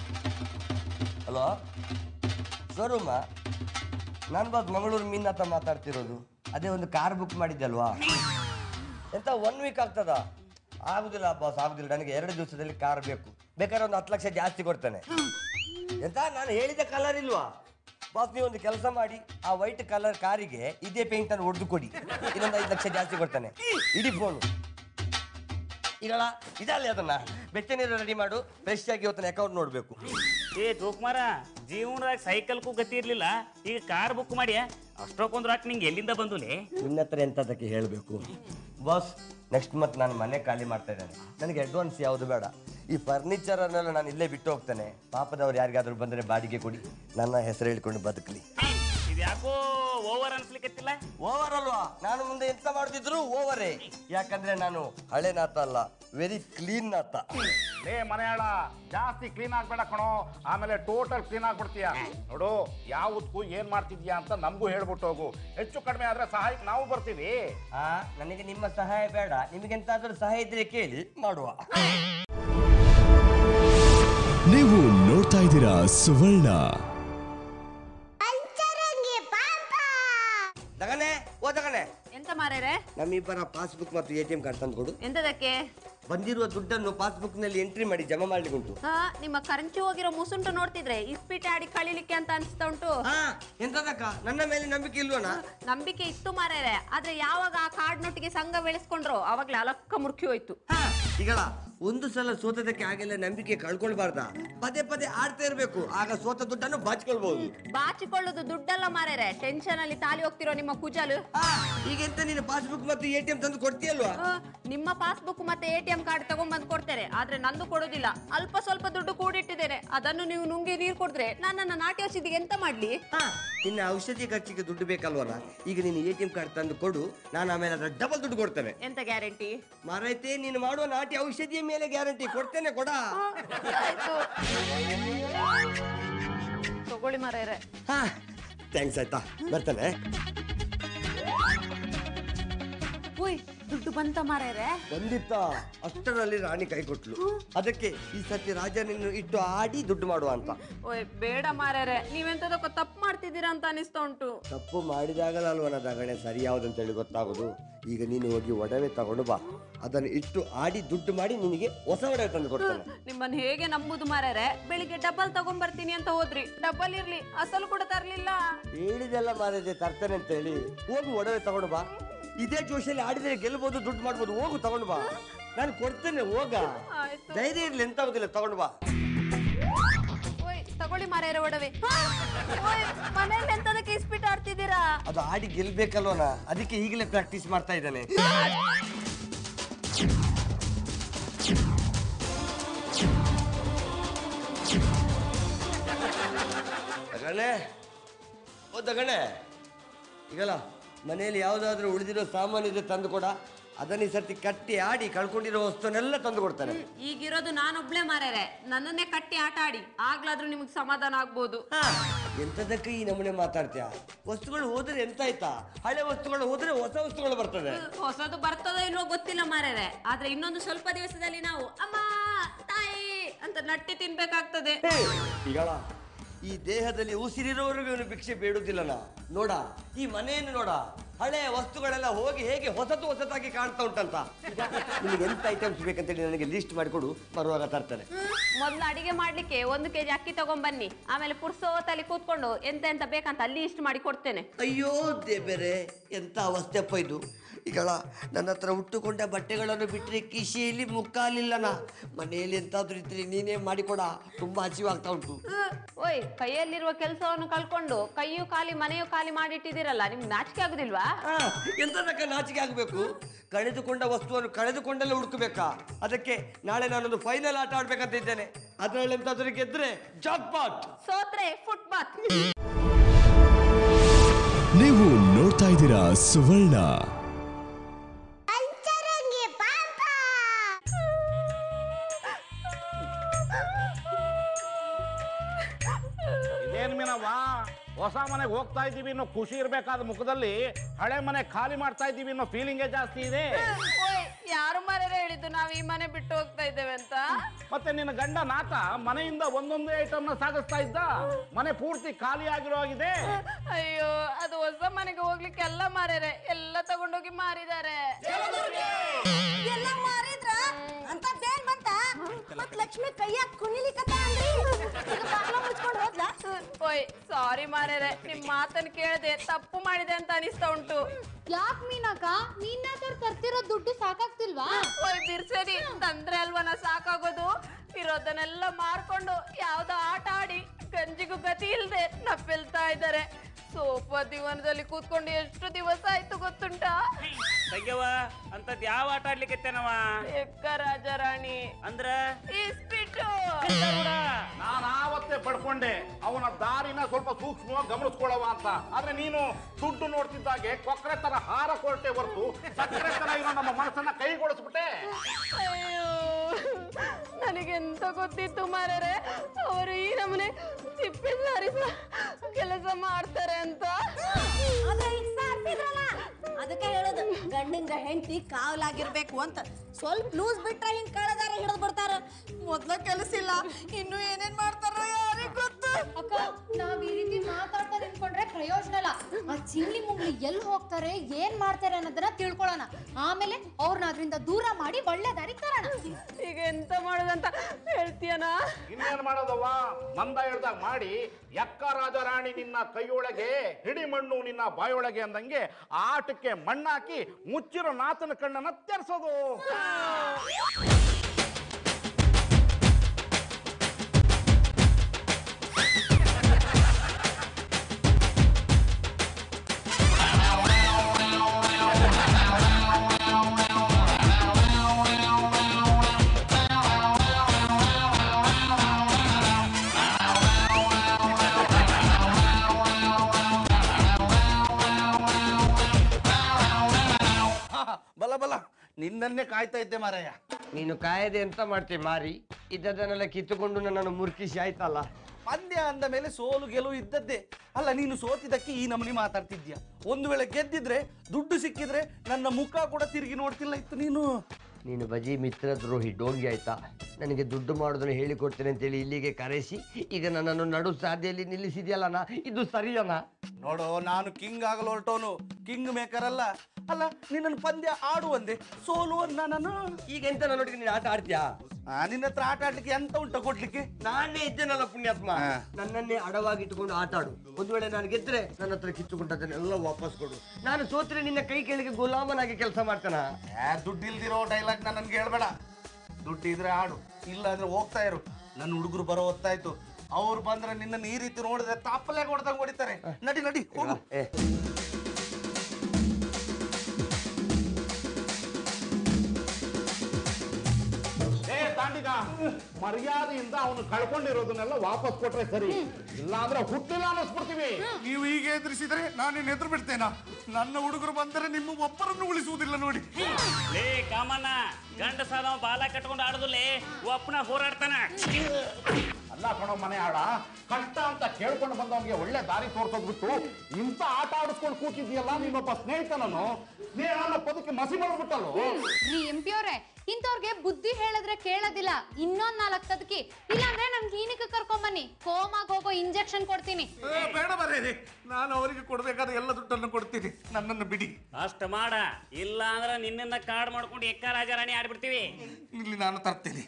ಹಲೋ ಶೋರೂಮ ನಾನು ಬಾಸ್ ಮಂಗಳೂರು ಮೀನ್ ಹತ್ರ ಮಾತಾಡ್ತಿರೋದು ಅದೇ ಒಂದು ಕಾರ್ ಬುಕ್ ಮಾಡಿದ್ದಲ್ವಾ ಎಂತ ಒನ್ ವೀಕ್ ಆಗ್ತದ ಆಗುದಿಲ್ಲ ಬಾಸ್ ಆಗುದಿಲ್ಲ ನನಗೆ ಎರಡು ದಿವಸದಲ್ಲಿ ಕಾರ್ ಬೇಕು ಬೇಕಾದ್ರೆ ಒಂದು ಹತ್ತು ಲಕ್ಷ ಜಾಸ್ತಿ ಕೊಡ್ತೇನೆ ಎಂತ ನಾನು ಹೇಳಿದ ಕಲರ್ ಇಲ್ವಾ ಬಾಸ್ ನೀವು ಒಂದು ಕೆಲಸ ಮಾಡಿ ಆ ವೈಟ್ ಕಲರ್ ಕಾರಿಗೆ ಇದೇ ಪೇಂಟ್ ಅನ್ನು ಹೊಡೆದು ಕೊಡಿ ಇನ್ನೊಂದು ಐದು ಲಕ್ಷ ಜಾಸ್ತಿ ಕೊಡ್ತಾನೆ ಇಡೀ ಫೋನು ಈಗಳ ಇದಲ್ಲ ಅದನ್ನ ಬೆಚ್ಚ ನೀರು ರೆಡಿ ಮಾಡು ಫ್ರೆಶ್ ಆಗಿ ಇವತ್ತಿನ ಅಕೌಂಟ್ ನೋಡ್ಬೇಕು ಏ ಜೋಕುಮಾರ ಜೀವನದಾಗ ಸೈಕಲ್ಗೂ ಗತಿ ಇರ್ಲಿಲ್ಲ ಈಗ ಕಾರ್ ಬುಕ್ ಮಾಡಿ ಅಷ್ಟೊಂದು ರಾಕ್ ನಿಂಗೆ ಎಲ್ಲಿಂದ ಬಂದುಲೇ ನಿನ್ನ ಹತ್ರ ಎಂತದಕ್ಕೆ ಹೇಳಬೇಕು ಬಾಸ್ ನೆಕ್ಸ್ಟ್ ಮಂತ್ ನಾನು ಮನೆ ಖಾಲಿ ಮಾಡ್ತಾ ಇದ್ದೇನೆ ನನಗೆ ಅಡ್ವಾನ್ಸ್ ಯಾವುದು ಬೇಡ ಈ ಫರ್ನಿಚರ್ ಅನ್ನೆಲ್ಲ ನಾನು ಇಲ್ಲೇ ಬಿಟ್ಟು ಹೋಗ್ತೇನೆ ಪಾಪದವ್ರು ಯಾರಿಗಾದ್ರೂ ಬಂದರೆ ಬಾಡಿಗೆ ಕೊಡಿ ನನ್ನ ಹೆಸರು ಹೇಳ್ಕೊಂಡು ಬದುಕಲಿ ಇದು ಯಾಕೋ ಓವರ್ ಅನ್ಸ್ಲಿಕ್ಕತ್ತಿಲ್ಲ ಓವರ್ ಅಲ್ವಾ ನಾನು ಮುಂದೆ ಎಂತ ಮಾಡ್ತಿದ್ರು ಓವರೇ ಯಾಕಂದ್ರೆ ನಾನು ಹಳೆ ನಾತ ಅಲ್ಲ ವೆರಿ ಕ್ಲೀನ್ ನಾತ ಲೇ ಮನೆಯಾಳ ಜಾಸ್ತಿ ಕ್ಲೀನ್ ಆಗ್ಬೇಡ ಕಣೋ ಆಮೇಲೆ ಟೋಟಲ್ ಕ್ಲೀನ್ ಆಗ್ಬಿಡ್ತೀಯ ನೋಡು ಯಾವತ್ತೂ ಏನ್ ಮಾಡ್ತಿದ್ಯಾ ಅಂತ ನಮಗೂ ಹೇಳ್ಬಿಟ್ಟು ಹೋಗು ಹೆಚ್ಚು ಕಡಿಮೆ ಆದ್ರೆ ಸಹಾಯಕ್ಕೆ ನಾವು ಬರ್ತೀವಿ ಆ ನನಗೆ ನಿಮ್ಮ ಸಹಾಯ ಬೇಡ ನಿಮಗೆಂತಾದ್ರೂ ಸಹಾಯ ಇದ್ರೆ ಕೇಳಿ ಮಾಡುವ ನೀವು ನೋಡ್ತಾ ಇದ್ದೀರಾ ಸುವರ್ಣ ದಗನೆ ಓ ದಗನೆ ಎಂತ ಮಾರೇರೆ ನಮ್ಮಿಬ್ಬರ ಪಾಸ್ಬುಕ್ ಮತ್ತು ಎ ಟಿ ಎಂ ಕಾರ್ಡ್ ತಂದು ಕೊಡು ಎಂತದಕ್ಕೆ ಬಂದಿರುವ ದುಡ್ಡನ್ನು ಪಾಸ್ಬುಕ್ ನಲ್ಲಿ ಎಂಟ್ರಿ ಮಾಡಿ ಜಮಾ ಮಾಡ್ಲಿಕ್ಕೆ ಉಂಟು ಹಾ ನಿಮ್ಮ ಕರಂಚು ಹೋಗಿರೋ ಮುಸುಂಟು ನೋಡ್ತಿದ್ರೆ ಇಸ್ಪೀಟ್ ಆಡಿ ಕಳಿಲಿಕ್ಕೆ ಅಂತ ಅನ್ಸ್ತಾ ಉಂಟು ಹಾ ಎಂತದಕ್ಕ ನನ್ನ ಮೇಲೆ ನಂಬಿಕೆ ಇಲ್ವನಾ ನಂಬಿಕೆ ಇತ್ತು ಮಾರೇರೆ ಆದ್ರೆ ಯಾವಾಗ ಆ ಕಾರ್ಡ್ನೊಟ್ಟಿಗೆ ಸಂಘ ಬೆಳೆಸ್ಕೊಂಡ್ರು ಅವಾಗ್ಲೇ ಅಲಕ್ಕ ಮುರ್ಕಿ ಹೋಯ್ತು ಹಾ, ಈಗಳ ಒಂದು ಸಲ ಸೋತದಕ್ಕೆ ಆಗಿಲ್ಲ ನಂಬಿಕೆ ಕಳ್ಕೊಳ್ಬಾರ್ದ ಪದೇ ಪದೇ ಆಡ್ತಾ ಇರ್ಬೇಕು ಆಗ ಸೋತ ದುಡ್ಡನ್ನು ಬಾಚ್ಕೊಳ್ಬಹುದು ಬಾಚಿಕೊಳ್ಳೋದು ದುಡ್ಡಲ್ಲ ಮಾರೇರೆ ಟೆನ್ಷನ್ ಅಲ್ಲಿ ತಾಲಿ ಹೋಗ್ತಿರೋ ನಿಮ್ಮ ಕುಜಾಲು ಹಾ, ಈಗೆಂತ ನೀನು ಪಾಸ್ಬುಕ್ ಮತ್ತು ಎ ಟಿ ಎಂ ತಂದು ಕೊಡ್ತೀಯಲ್ವಾ ಆ, ನಿಮ್ಮ ಪಾಸ್ಬುಕ್ ಮತ್ತೆ ಎ ಟಿ ಎಂ ಕಾರ್ಡ್ ತಗೊಂಡ್ಬಂದು ಕೊಡ್ತೇನೆ ಆದ್ರೆ ನಂದು ಕೊಡೋದಿಲ್ಲ ಅಲ್ಪ ಸ್ವಲ್ಪ ದುಡ್ಡು ಕೂಡಿಟ್ಟಿದ್ದೇನೆ ಅದನ್ನು ನೀವು ನುಂಗಿ ನೀರು ಕೊಡಿದ್ರೆ ನನ್ನನ್ನ ನಾಟಿ ಔಷಧಿಗೆ ಎಂತ ಮಾಡ್ಲಿ ಹಾ, ನಿನ್ನ ಔಷಧಿ ಖರ್ಚಿಗೆ ದುಡ್ಡು ಬೇಕಲ್ವನ ಈಗ ನೀನು ಎ ಟಿ ಎಂ ಕಾರ್ಡ್ ತಂದು ಕೊಡು ನಾನು ಆಮೇಲೆ ಅದರ ಡಬಲ್ ದುಡ್ಡು ಕೊಡ್ತೇನೆ ಎಂತ ಗ್ಯಾರಂಟಿ ಮಾರೈತೆ ನೀನು ಮಾಡುವ ನಾಟಿ ಔಷಧಿಯ ಮೇಲೆ ಗ್ಯಾರಂಟಿ ಕೊಡ್ತೇನೆ ಕೊಡ ಆಯ್ತು ತಗೊಳ್ಳಿ ಮಾರೇರೆ ಹಾ ಥ್ಯಾಂಕ್ಸ್ ಆಯ್ತಾ ಬರ್ತೇನೆ ಉಯ್ ದುಡ್ಡು ಬಂತ ಮಾರೇರೆ ಬಂದಿತ್ತ ಅಷ್ಟರಲ್ಲಿ ರಾಣಿ ಕೈ ಕೊಟ್ಲು ಅದಕ್ಕೆ ಈ ಸತಿ ರಾಜನನ್ನು ಇಟ್ಟು ಆಡಿ ದುಡ್ಡು ಮಾಡುವ ಅಂತ ಓಯ್ ಬೇಡ ಮಾರೇರೆ ನೀವೆಂತದಕ್ಕೋ ತಪ್ಪು ಮಾಡ್ತಿದ್ದೀರಾ ಅಂತ ಅನಿಸ್ತಾ ಉಂಟು ತಪ್ಪು ಮಾಡಿದಾಗಲಲ್ವನ ದಗಣೆ ಸರಿ ಯಾವ್ದಂತೇಳಿ ಗೊತ್ತಾಗೋದು ಈಗ ನೀನು ಹೋಗಿ ಒಡವೆ ತಗೊಂಡು ಬಾ ಅದನ್ನು ಇಟ್ಟು ಆಡಿ ದುಡ್ಡು ಮಾಡಿ ನಿನಗೆ ಹೊಸ ಒಡವೆ ತಂದು ಕೊಡ್ತೇನೆ ನಿಮ್ಮನ್ನ ಹೇಗೆ ನಂಬುದು ಮಾರೇರೆ ಬೆಳಿಗ್ಗೆ ಡಬಲ್ ತಗೊಂಡ್ ಬರ್ತೀನಿ ಅಂತ ಹೋದ್ರಿ ಡಬಲ್ ಇರ್ಲಿ ಅಸಲು ಕೂಡ ತರ್ಲಿಲ್ಲ ಹೇಳಿದೆಲ್ಲ ಮಾರಿದೆ ತರ್ತೇನೆ ಅಂತ ಹೇಳಿ ಹೋಗು ಒಡವೆ ತಗೊಂಡು ಬಾ ಇದೇ ಜೋಶಲ್ಲಿ ಆಡಿದರೆ ಗೆಲ್ಬೋದು ದುಡ್ಡು ಮಾಡ್ಬೋದು ಹೋಗು ತಗೊಂಡು ಬಾ ನಾನು ಕೊಡ್ತೇನೆ ಹೋಗ ಆಯ್ತು ಧೈರ್ಯ ಇರ್ಲಿ ಎಂತ ಆಗುದಿಲ್ಲ ತಗೊಂಡು ಬಾ ಓಯ್ ತಗೊಳ್ಳಿ ಮಾರೇರೆ ಒಡವೆ ಓಯ್ ಮನೇಲಿ ಎಂತದಕ್ಕೆ ಇಸ್ಪಿಟ್ ಆಡ್ತಿದ್ದೀರಾ ಅದು ಆಡಿ ಗೆಲ್ಬೇಕಲ್ವನ ಅದಕ್ಕೆ ಈಗಲೇ ಪ್ರಾಕ್ಟೀಸ್ ಮಾಡ್ತಾ ಇದ್ದಾನೆ ದಗಣೆ ಓ ದಗಣೆ ಈಗಲ್ಲ ಮನೆಯಲ್ಲಿ ಯಾವುದಾದ್ರೂ ಉಳಿದಿರೋ ಸಾಮಾನು ಇದೆ ತಂದು ಕೊಡ ಅದನ್ನ ಈ ಸರ್ತಿ ಕಟ್ಟಿ ಆಡಿ ಕಳ್ಕೊಂಡಿರೋ ವಸ್ತುವನ್ನೆಲ್ಲ ತಂದು ಕೊಡ್ತಾನೆ ಈಗಿರೋದು ನಾನೊಬ್ಳೆ ಮಾರೇರೆ ನನ್ನನ್ನೇ ಕಟ್ಟಿ ಆಟ ಆಡಿ ಆಗ್ಲಾದ್ರೂ ನಿಮ್ಗೆ ಸಮಾಧಾನ ಆಗ್ಬೋದು ಹಾ, ಎಂತದಕ್ಕೆ ಈ ನಮೂನೆ ಮಾತಾಡ್ತೀಯ ವಸ್ತುಗಳು ಹೋದ್ರೆ ಎಂತ ಆಯ್ತಾ ಹಳೆ ವಸ್ತುಗಳು ಹೋದ್ರೆ ಹೊಸ ವಸ್ತುಗಳು ಬರ್ತದೆ ಹೊಸದು ಬರ್ತದೋ ಇಲ್ವೋ ಗೊತ್ತಿಲ್ಲ ಮಾರೇರೆ ಆದ್ರೆ ಇನ್ನೊಂದು ಸ್ವಲ್ಪ ದಿವಸದಲ್ಲಿ ನಾವು ಅಮ್ಮ ತಾಯಿ ಅಂತ ನಟ್ಟಿ ತಿನ್ಬೇಕಾಗ್ತದೆ ಹೇ, ಈಗಳ ಈ ದೇಹದಲ್ಲಿ ಉಸಿರಿರೋವರೆಗೂ ಇವನು ಭಿಕ್ಷೆ ಬೇಡುವುದಿಲ್ಲನ ನೋಡ ಈ ಮನೆಯನ್ನು ನೋಡ ಹಳೆಯ ವಸ್ತುಗಳೆಲ್ಲ ಹೋಗಿ ಹೇಗೆ ಹೊಸತು ಹೊಸತಾಗಿ ಕಾಣ್ತಾ ಉಂಟಂತ ಈಗ ನಿಮಗೆ ಎಂತ ಐಟಮ್ಸ್ ಬೇಕಂತೇಳಿ ನನಗೆ ಲಿಸ್ಟ್ ಮಾಡಿಕೊಡು ಬರುವಾಗ ತರ್ತೇನೆ ಮೊದ್ಲು ಅಡಿಗೆ ಮಾಡ್ಲಿಕ್ಕೆ ಒಂದು ಕೆಜಿ ಅಕ್ಕಿ ತಗೊಂಬನ್ನಿ ಆಮೇಲೆ ಪುರ್ಸೋತಲ್ಲಿ ಕೂತ್ಕೊಂಡು ಎಂತ ಎಂತ ಬೇಕಂತ ಅಲ್ಲಿ ಇಷ್ಟು ಮಾಡಿ ಕೊಡ್ತೇನೆ ಅಯ್ಯೋ ದೇಬೆರೆ ಎಂತ ಅವಸ್ಥೆಪ್ಪ ಇದು ಈಗಳ ನನ್ನ ಹತ್ರ ಉಟ್ಟುಕೊಂಡ ಬಟ್ಟೆಗಳನ್ನು ಬಿಟ್ಟರೆ ಕಿಶಿಯಲ್ಲಿ ಮುಕ್ಕಾಲಿಲ್ಲನ ಮನೆಯಲ್ಲಿ ಎಂತಾದ್ರೂ ಇದ್ರೆ ನೀನೇ ಮಾಡಿಕೊಡ ತುಂಬಾ ಹಸಿವಾಗ್ತಾ ಉಂಟು ಓಯ್ ಕೈಯಲ್ಲಿರುವ ಕೆಲಸವನ್ನು ಕಳ್ಕೊಂಡು ಕೈಯು ಖಾಲಿ ಮನೆಯು ಖಾಲಿ ಮಾಡಿಟ್ಟಿದ್ದೀರಲ್ಲ ನಿಮ್ಗೆ ನಾಚಿಕೆ ಆಗುದಿಲ್ವಾ ಆ, ಎಂತದಕ್ಕೆ ನಾಚಿಕೆ ಆಗಬೇಕು ಕಳೆದುಕೊಂಡ ವಸ್ತುವನ್ನು ಕಳೆದುಕೊಂಡಲ್ಲೇ ಹುಡುಕಬೇಕಾ ಅದಕ್ಕೆ ನಾಳೆ ನಾನೊಂದು ಫೈನಲ್ ಆಟ ಆಡ್ಬೇಕಂತ ಇದ್ದೇನೆ ಅದರಲ್ಲಿ ಎಂತಾದ್ರೂ ಗೆದ್ರೆ ಜಾಕ್ಪಾಟ್ ಸೋತ್ರೆ ಫುಟ್ಬಾತ್ ನೀವು ನೋಡ್ತಾ ಇದ್ದೀರಾ ಸುವರ್ಣ ಇದೇನ್ ಮೀನವ್ವ ಹೊಸ ಮನೆಗೆ ಹೋಗ್ತಾ ಇದ್ದೀವಿ ಅನ್ನೋ ಖುಷಿ ಇರ್ಬೇಕಾದ ಮುಖದಲ್ಲಿ ಹಳೆ ಮನೆ ಖಾಲಿ ಮಾಡ್ತಾ ಇದ್ದೀವಿ ಅನ್ನೋ ಫೀಲಿಂಗೇ ಜಾಸ್ತಿ ಇದೆ ಓಯ್ ಯಾರು ಮನೇಲಿ ಹೇಳಿದ್ದು ನಾವ್ ಈ ಮನೆ ಬಿಟ್ಟು ಹೋಗ್ತಾ ಇದ್ದೇವೆ ಅಂತ ಮತ್ತೆ ನಿನ್ನ ಗಂಡ ನಾತ ಮನೆಯಿಂದ ಒಂದೊಂದೇ ಐಟಮ್ನ ಸಾಗಿಸ್ತಾ ಇದ್ದ ಮನೆ ಪೂರ್ತಿ ಖಾಲಿ ಆಗಿರೋ ಆಗಿದೆ ಅಯ್ಯೋ ಅದು ಹೊಸ ಮನೆಗೆ ಹೋಗ್ಲಿಕ್ಕೆ ಎಲ್ಲ ಮಾರ್ಯಾರೆ ಎಲ್ಲ ತಗೊಂಡೋಗಿ ಮಾರಿದ್ದಾರೆ ಎಲ್ಲ ಮಾರಿದ್ರ ಅಂತದ್ದೇನ್ ಬಂತ ಮತ್ ಲಕ್ಷ್ಮಿ ಕೈಯಾಗ ಕುಣಿಲಿಕತ್ತ ಅಂದ್ರಿ ಈಗ ಬಾಗ್ಲ ಮುಚ್ಕೊಂಡ್ ಹೋದ್ಲ ಓಯ್ ಸಾರಿ ಮಾರೇರೆ ನಿಮ್ ಮಾತನ್ನ ಕೇಳದೆ ತಪ್ಪು ಮಾಡಿದೆ ಅಂತ ಅನಿಸ್ತಾ ಉಂಟು ಯಾಕ್ ಮೀನಾಕ ನೀನಾದ್ರೂ ತರ್ತಿರೋ ದುಡ್ಡು ಸಾಕಾಗ್ತಿಲ್ವಾ ಓಯ್ ಬಿರ್ಸರಿ ತಂದ್ರೆ ಅಲ್ವಾ ನಾ ಸಾಕಾಗೋದು ಇರೋದನ್ನೆಲ್ಲ ಮಾರ್ಕೊಂಡು ಯಾವ್ದೋ ಆಟ ಆಡಿ ಗಂಜಿಗೂ ಗತಿ ಇಲ್ದೆ ನಪ್ಪೆಲ್ತಾ ಇದ್ದಾರೆ ಸೋಫಾ ದಿವನದಲ್ಲಿ ಕೂತ್ಕೊಂಡು ಎಷ್ಟು ದಿವಸ ಆಯ್ತು ಗೊತ್ತುಂಟಾ ತೆಗ್ಯವ ಅಂತದ್ ಯಾವ ಆಟ ಆಡ್ಲಿಕ್ಕೆ ಎಕ್ಕ ರಾಜಾರಾಣಿ ಅಂದ್ರ ಇಸ್ಬಿಟ್ಟು ನಾನು ಆವತ್ತೇ ಪಡ್ಕೊಂಡೆ ಅವನ ದಾರಿನ ಸ್ವಲ್ಪ ಸೂಕ್ಷ್ಮವಾಗಿ ಗಮನಿಸ್ಕೊಳ್ಳವ ಅಂತ ಆದ್ರೆ ನೀನು ದುಡ್ಡು ನೋಡ್ತಿದ್ದಾಗೆ ಕೊಕ್ಕರೆ ತರ ಹಾರ ಕೊರಟೆ ಹೊರತು ಸಕ್ಕರೆ ತರ ಇರೋ ನಮ್ಮ ಮನಸ್ಸನ್ನ ಕೈಗೊಳಿಸ್ಬಿಟ್ಟೆ ಅಯ್ಯೋ ನನಗೆಂತ ಗೊತ್ತಿತ್ತು ಮಾರರೆ ಅವರು ಈ ನಮನೆ ತಿಪ್ಪಿ ಸಾರಿಸ ಕೆಲಸ ಮಾಡ್ತಾರೆ ಅಂತ ಆದ್ರೆ ಈಗ ಸಾರ್ಸಿದ್ರಲ್ಲ ಅದಕ್ಕೆ ಹೇಳೋದು ಗಂಡಂಗ ಹೆಂಡತಿ ಕಾವಲಾಗಿರ್ಬೇಕು ಅಂತ ಸ್ವಲ್ಪ ಲೂಸ್ ಬಿಟ್ರೆ ಹಿಂಗ್ ಕಳೆದಾರ ಹಿಡಿದು ಬಿಡ್ತಾರ ಮೊದ್ಲ ಕೆಲಸ ಇಲ್ಲ ಇನ್ನು ಏನೇನ್ ಮಾಡ್ತಾರ ಯಾರಿಗ್ ಗೊತ್ತು ಅಕ್ಕ ನಾವ್ ಈ ರೀತಿ ಮಾತಾಡ್ತಾ ನಿಂತ್ಕೊಂಡ್ರೆ ಪ್ರಯೋಜನ ಇಲ್ಲ ಆ ಚಿಂಗ್ಲಿ ಮುಂಗ್ಲಿ ಎಲ್ಲಿ ಹೋಗ್ತಾರೆ ಏನ್ ಮಾಡ್ತಾರೆ ಅನ್ನೋದನ್ನ ತಿಳ್ಕೊಳ್ಳೋಣ ಆಮೇಲೆ ಅವ್ರನ್ನ ಅದರಿಂದ ದೂರ ಮಾಡಿ ಒಳ್ಳೆ ದಾರಿಗೆ ತರೋಣ ಈಗ ಎಂತ ಮಾಡೋದಂತ ಹೇಳ್ತೀಯನಾ ಇನ್ನೇನ್ ಮಾಡೋದವ್ವ ಮಂದ ಹೇಳ್ದಾಗ ಮಾಡಿ ಎಕ್ಕ ರಾಜರಾಣಿ ನಿನ್ನ ಕೈಯೊಳಗೆ ಹಿಡಿ ಮಣ್ಣು ನಿನ್ನ ಬಾಯೊಳಗೆ ಅಂದಂಗೆ ಆ ಆಟಕ್ಕೆ ಮಣ್ಣಾಕಿ ಮುಚ್ಚಿರೋ ನಾತನ ಕಣ್ಣನ್ನ ತೆರೆಸೋದು ಬಲ ಬಲ ನಿನ್ನನ್ನೇ ಕಾಯ್ತಾ ಇದ್ದೆ ಮಾರಾಯ ನೀನು ಕಾಯದೆ ಎಂತ ಮಾಡ್ತೀವಿ ಮಾರಿ ಇದ್ದದನ್ನೆಲ್ಲ ಕಿತ್ತುಕೊಂಡು ನನ್ನನ್ನು ಮುರ್ಕಿಸಿ ಆಯ್ತಲ್ಲ ಪಂದ್ಯ ಅಂದ ಮೇಲೆ ಸೋಲು ಗೆಲುವು ಇದ್ದದ್ದೇ ಅಲ್ಲ ನೀನು ಸೋತಿದ್ದಕ್ಕೆ ಈ ನಮೂನಿ ಮಾತಾಡ್ತಿದ್ಯಾ ಒಂದು ವೇಳೆ ಗೆದ್ದಿದ್ರೆ ದುಡ್ಡು ಸಿಕ್ಕಿದ್ರೆ ನನ್ನ ಮುಖ ಕೂಡ ತಿರುಗಿ ನೋಡ್ತಿಲ್ಲ ಇತ್ತು ನೀನು ನೀನು ಬಜಿ ಮಿತ್ರ ದ್ರೋಹಿ ಡೋಂಗಿ ಆಯ್ತಾ ನನಗೆ ದುಡ್ಡು ಮಾಡೋದನ್ನು ಹೇಳಿಕೊಡ್ತೇನೆ ಅಂತೇಳಿ ಇಲ್ಲಿಗೆ ಕರೆಸಿ ಈಗ ನನ್ನನ್ನು ನಡು ಸಾಧ್ಯದಲ್ಲಿ ನಿಲ್ಲಿಸಿದ್ಯಲ್ಲಣ್ಣ ಇದು ಸರಿಯಣ್ಣ ನೋಡು ನಾನು ಕಿಂಗ್ ಆಗಲು ಹೊರಟೋನು ಕಿಂಗ್ ಮೇಕರ್ ಅಲ್ಲ ಅಲ್ಲ ನಿನ್ನನ್ನು ಪಂದ್ಯ ಆಡುವಂದೆ ಸೋಲು ನಾನು ಈಗ ಎಂತ ನನ್ನೊಟ್ಟಿಗೆ ನೀನು ಆಟ ಆಡ್ತೀಯಾ ನಿನ್ನ ಹತ್ರ ಆಟ ಆಡ್ಲಿಕ್ಕೆ ಎಂತ ಉಂಟ ಕೊಡ್ಲಿಕ್ಕೆ ನಾನೇ ಇದ್ದೇನಲ್ಲ ಪುಣ್ಯಾತ್ಮ ಹಾ. ನನ್ನನ್ನೇ ಅಡವಾಗಿ ಇಟ್ಟುಕೊಂಡು ಆಟ ಆಡು ಒಂದು ವೇಳೆ ನಾನು ಗೆದ್ರೆ ನನ್ನ ಹತ್ರ ಕಿತ್ತುಕೊಂಡದನ್ನೆಲ್ಲ ವಾಪಸ್ ಕೊಡು ನಾನು ಸೋತ್ರೆ ನಿನ್ನ ಕೈ ಕೆಳಗೆ ಗುಲಾಮನಾಗಿ ಕೆಲಸ ಮಾಡ್ತಾನ ಏ, ದುಡ್ಡು ಇಲ್ದಿರೋ ಡೈಲಾಗ್ ನನ್ಗೆ ಹೇಳ್ಬೇಡ ದುಡ್ಡು ಇದ್ರೆ ಆಡು ಇಲ್ಲ ಅಂದ್ರೆ ಹೋಗ್ತಾ ಇರು ನನ್ನ ಹುಡುಗರು ಬರೋ ಹೊತ್ತಾಯ್ತು ಅವ್ರು ಬಂದ್ರೆ ನಿನ್ನ ಈ ರೀತಿ ನೋಡಿದ್ರೆ ತಾಪಲೆ ಹೊಡೆದಂಗ್ ಹೊಡಿತಾರೆ ನಡಿ ನಡಿ ಹೋಗು ಏ ಏ ತಾಂಡಿಗ ಮರ್ಯಾದೆಯಿಂದ ಅವನು ಕಳ್ಕೊಂಡಿರೋದನ್ನೆಲ್ಲ ವಾಪಸ್ ಕೊಟ್ರೆ ಸರಿ ಇಲ್ಲ ಅಂದ್ರೆ ಹುಟ್ಟಿಲ್ಲ ಅನ್ನಿಸ್ಬಿಡ್ತೀವಿ ನೀವು ಈಗ ಎದುರಿಸಿದ್ರೆ ನಾನೇನು ಎದುರು ಬಿಡ್ತೇನಾ ನನ್ನ ಹುಡುಗರು ಬಂದರೆ ನಿಮ್ಮ ಒಬ್ಬರನ್ನು ಉಳಿಸುವುದಿಲ್ಲ ನೋಡಿ ಲೇ ಕಾಮಣ್ಣ ಗಂಡ ಸಾಲ ಬಾಲ ಕಟ್ಕೊಂಡು ಆಡುದಿಲ್ಲೇ ಒಪ್ಪನ ಹೋರಾಡ್ತಾನ ಅಲ್ಲ ಕಣೋ ಮನೆ ಆಡ ಕಷ್ಟ ಅಂತ ಕೇಳ್ಕೊಂಡು ಬಂದವನಿಗೆ ಒಳ್ಳೆ ದಾರಿ ತೋರ್ಸೋದ್ ಬಿಟ್ಟು ಇಂಥ ಆಟ ಆಡಿಸ್ಕೊಂಡು ಕೂತಿದ್ಯಲ್ಲ ನೀನೊಬ್ಬ ಸ್ನೇಹಿತನನ್ನು ಸ್ನೇಹನ ಪದಕ್ಕೆ ಮಸಿ ಮಾಡ್ಬಿಟ್ಟಲ್ಲೋ ರೀ ಎಂ ಪಿ ಅವ್ರೆ ಇಂಥವ್ರಿಗೆ ಬುದ್ಧಿ ಹೇಳಿದ್ರೆ ಕೇಳೋದಿಲ್ಲ ಇನ್ನೊಂದ್ ನಾಲ್ಕು ತದಕಿ ಇಲ್ಲಾಂದ್ರೆ ನಮ್ ಕ್ಲಿನಿಕ್ ಕರ್ಕೊಂಬನ್ನಿ ಕೋಮಾಗ್ ಹೋಗೋ ಇಂಜೆಕ್ಷನ್ ಕೊಡ್ತೀನಿ ಏ, ಬೇಡ ಬರೇರಿ ನಾನು ಅವರಿಗೆ ಕೊಡ್ಬೇಕಾದ ಎಲ್ಲ ದುಡ್ಡನ್ನು ಕೊಡ್ತೀನಿ ನನ್ನನ್ನು ಬಿಡಿ ಅಷ್ಟ ಮಾಡ ಇಲ್ಲ ಅಂದ್ರ ನಿನ್ನನ್ನ ಕಾಡ್ ಮಾಡ್ಕೊಂಡು ಎಕ್ಕ ರಾಜಾರಾಣಿ ಆಡ್ಬಿಡ್ತೀವಿ ಇಲ್ಲಿ ನಾನು ತರ್ತೇನೆ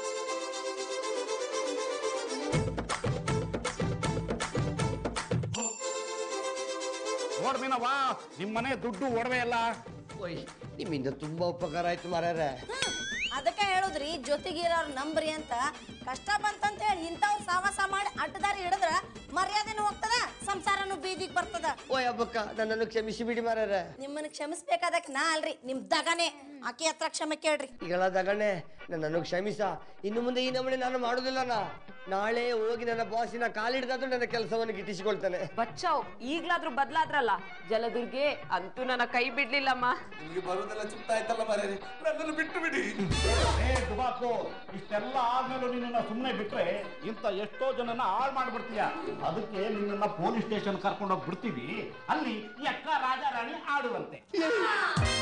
ನೋಡ್ದಿನವ್ವ ನಿಮ್ಮನೆ ದುಡ್ಡು ಒಡವೆ ಎಲ್ಲ ಓಯ್ ನಿಮ್ಮಿಂದ ತುಂಬಾ ಉಪಕಾರ ಆಯ್ತು ಮಾರ್ಯಾರ ಅದಕ್ಕೆ ಹೇಳುದ್ರಿ ಜೊತೆಗಿರೋರ್ ನಂಬ್ರಿ ಅಂತ ಕಷ್ಟ ಬಂತಂತ ಹೇಳಿ ಇಂಥವ್ ಸಾವಾಸ ಮಾಡಿ ಅಡ್ಡದಾರಿ ಹಿಡಿದ್ರ ಮರ್ಯಾದೆನೂ ಹೋಗ್ತದ ಸಂಸಾರನು ಬೀದಿಗೆ ಬರ್ತದ ಓಯ್ ಹಬ್ಬಕ್ಕ ನನ್ನನ್ನು ಕ್ಷಮಿಸಿ ಬಿಡಿ ಮಾರ್ಯಾರ ನಿಮ್ಮನ್ನ ಕ್ಷಮಿಸ್ಬೇಕಾದಕ್ ನಾ ಅಲ್ರಿ ನಿಮ್ ದಗನೆ ಆಕಿ ಹತ್ರ ಕ್ಷಮೆ ಕೇಳ್ರಿ ಈಗಳ ದಗಣೆ ನನ್ನನ್ನು ಕ್ಷಮಿಸ ಇನ್ನು ಮುಂದೆ ಈ ನಮೂನೆ ನಾನು ಮಾಡುದಿಲ್ಲನ ನಾಳೆ ಹೋಗಿ ನನ್ನ ಬಾಸಿನ ಕಾಲಿಡ್ದಾದ್ರೂ ನನ್ನ ಕೆಲಸವನ್ನು ಗಿಟ್ಟಿಸಿಕೊಳ್ತೇನೆ ಬಚ್ಚಾವ್ ಈಗ್ಲಾದ್ರೂ ಬದ್ಲಾದ್ರಲ್ಲ ಜಲದುರ್ಗೆ ಅಂತೂ ನನ್ನ ಕೈ ಬಿಡ್ಲಿಲ್ಲಮ್ಮ ನಿಮಗೆ ಬರುವುದೆಲ್ಲ ಚುಪ್ತ ಆಯ್ತಲ್ಲ ಬರೇರಿ ನನ್ನನ್ನು ಬಿಟ್ಟು ಬಿಡಿ ಏ ದುಬಾಕು ಇಷ್ಟೆಲ್ಲ ಆದ್ಮೇಲೆ ನಿನ್ನನ್ನ ಸುಮ್ಮನೆ ಬಿಟ್ರೆ ಇಂಥ ಎಷ್ಟೋ ಜನನ ಹಾಳು ಮಾಡ್ಬಿಡ್ತೀಯ ಅದಕ್ಕೆ ನಿನ್ನನ್ನ ಪೊಲೀಸ್ ಸ್ಟೇಷನ್ ಕರ್ಕೊಂಡು ಹೋಗಿ ಬಿಡ್ತೀವಿ ಅಲ್ಲಿ ಈ ಅಕ್ಕ ರಾಜಾರಾಣಿ ಆಡುವಂತೆ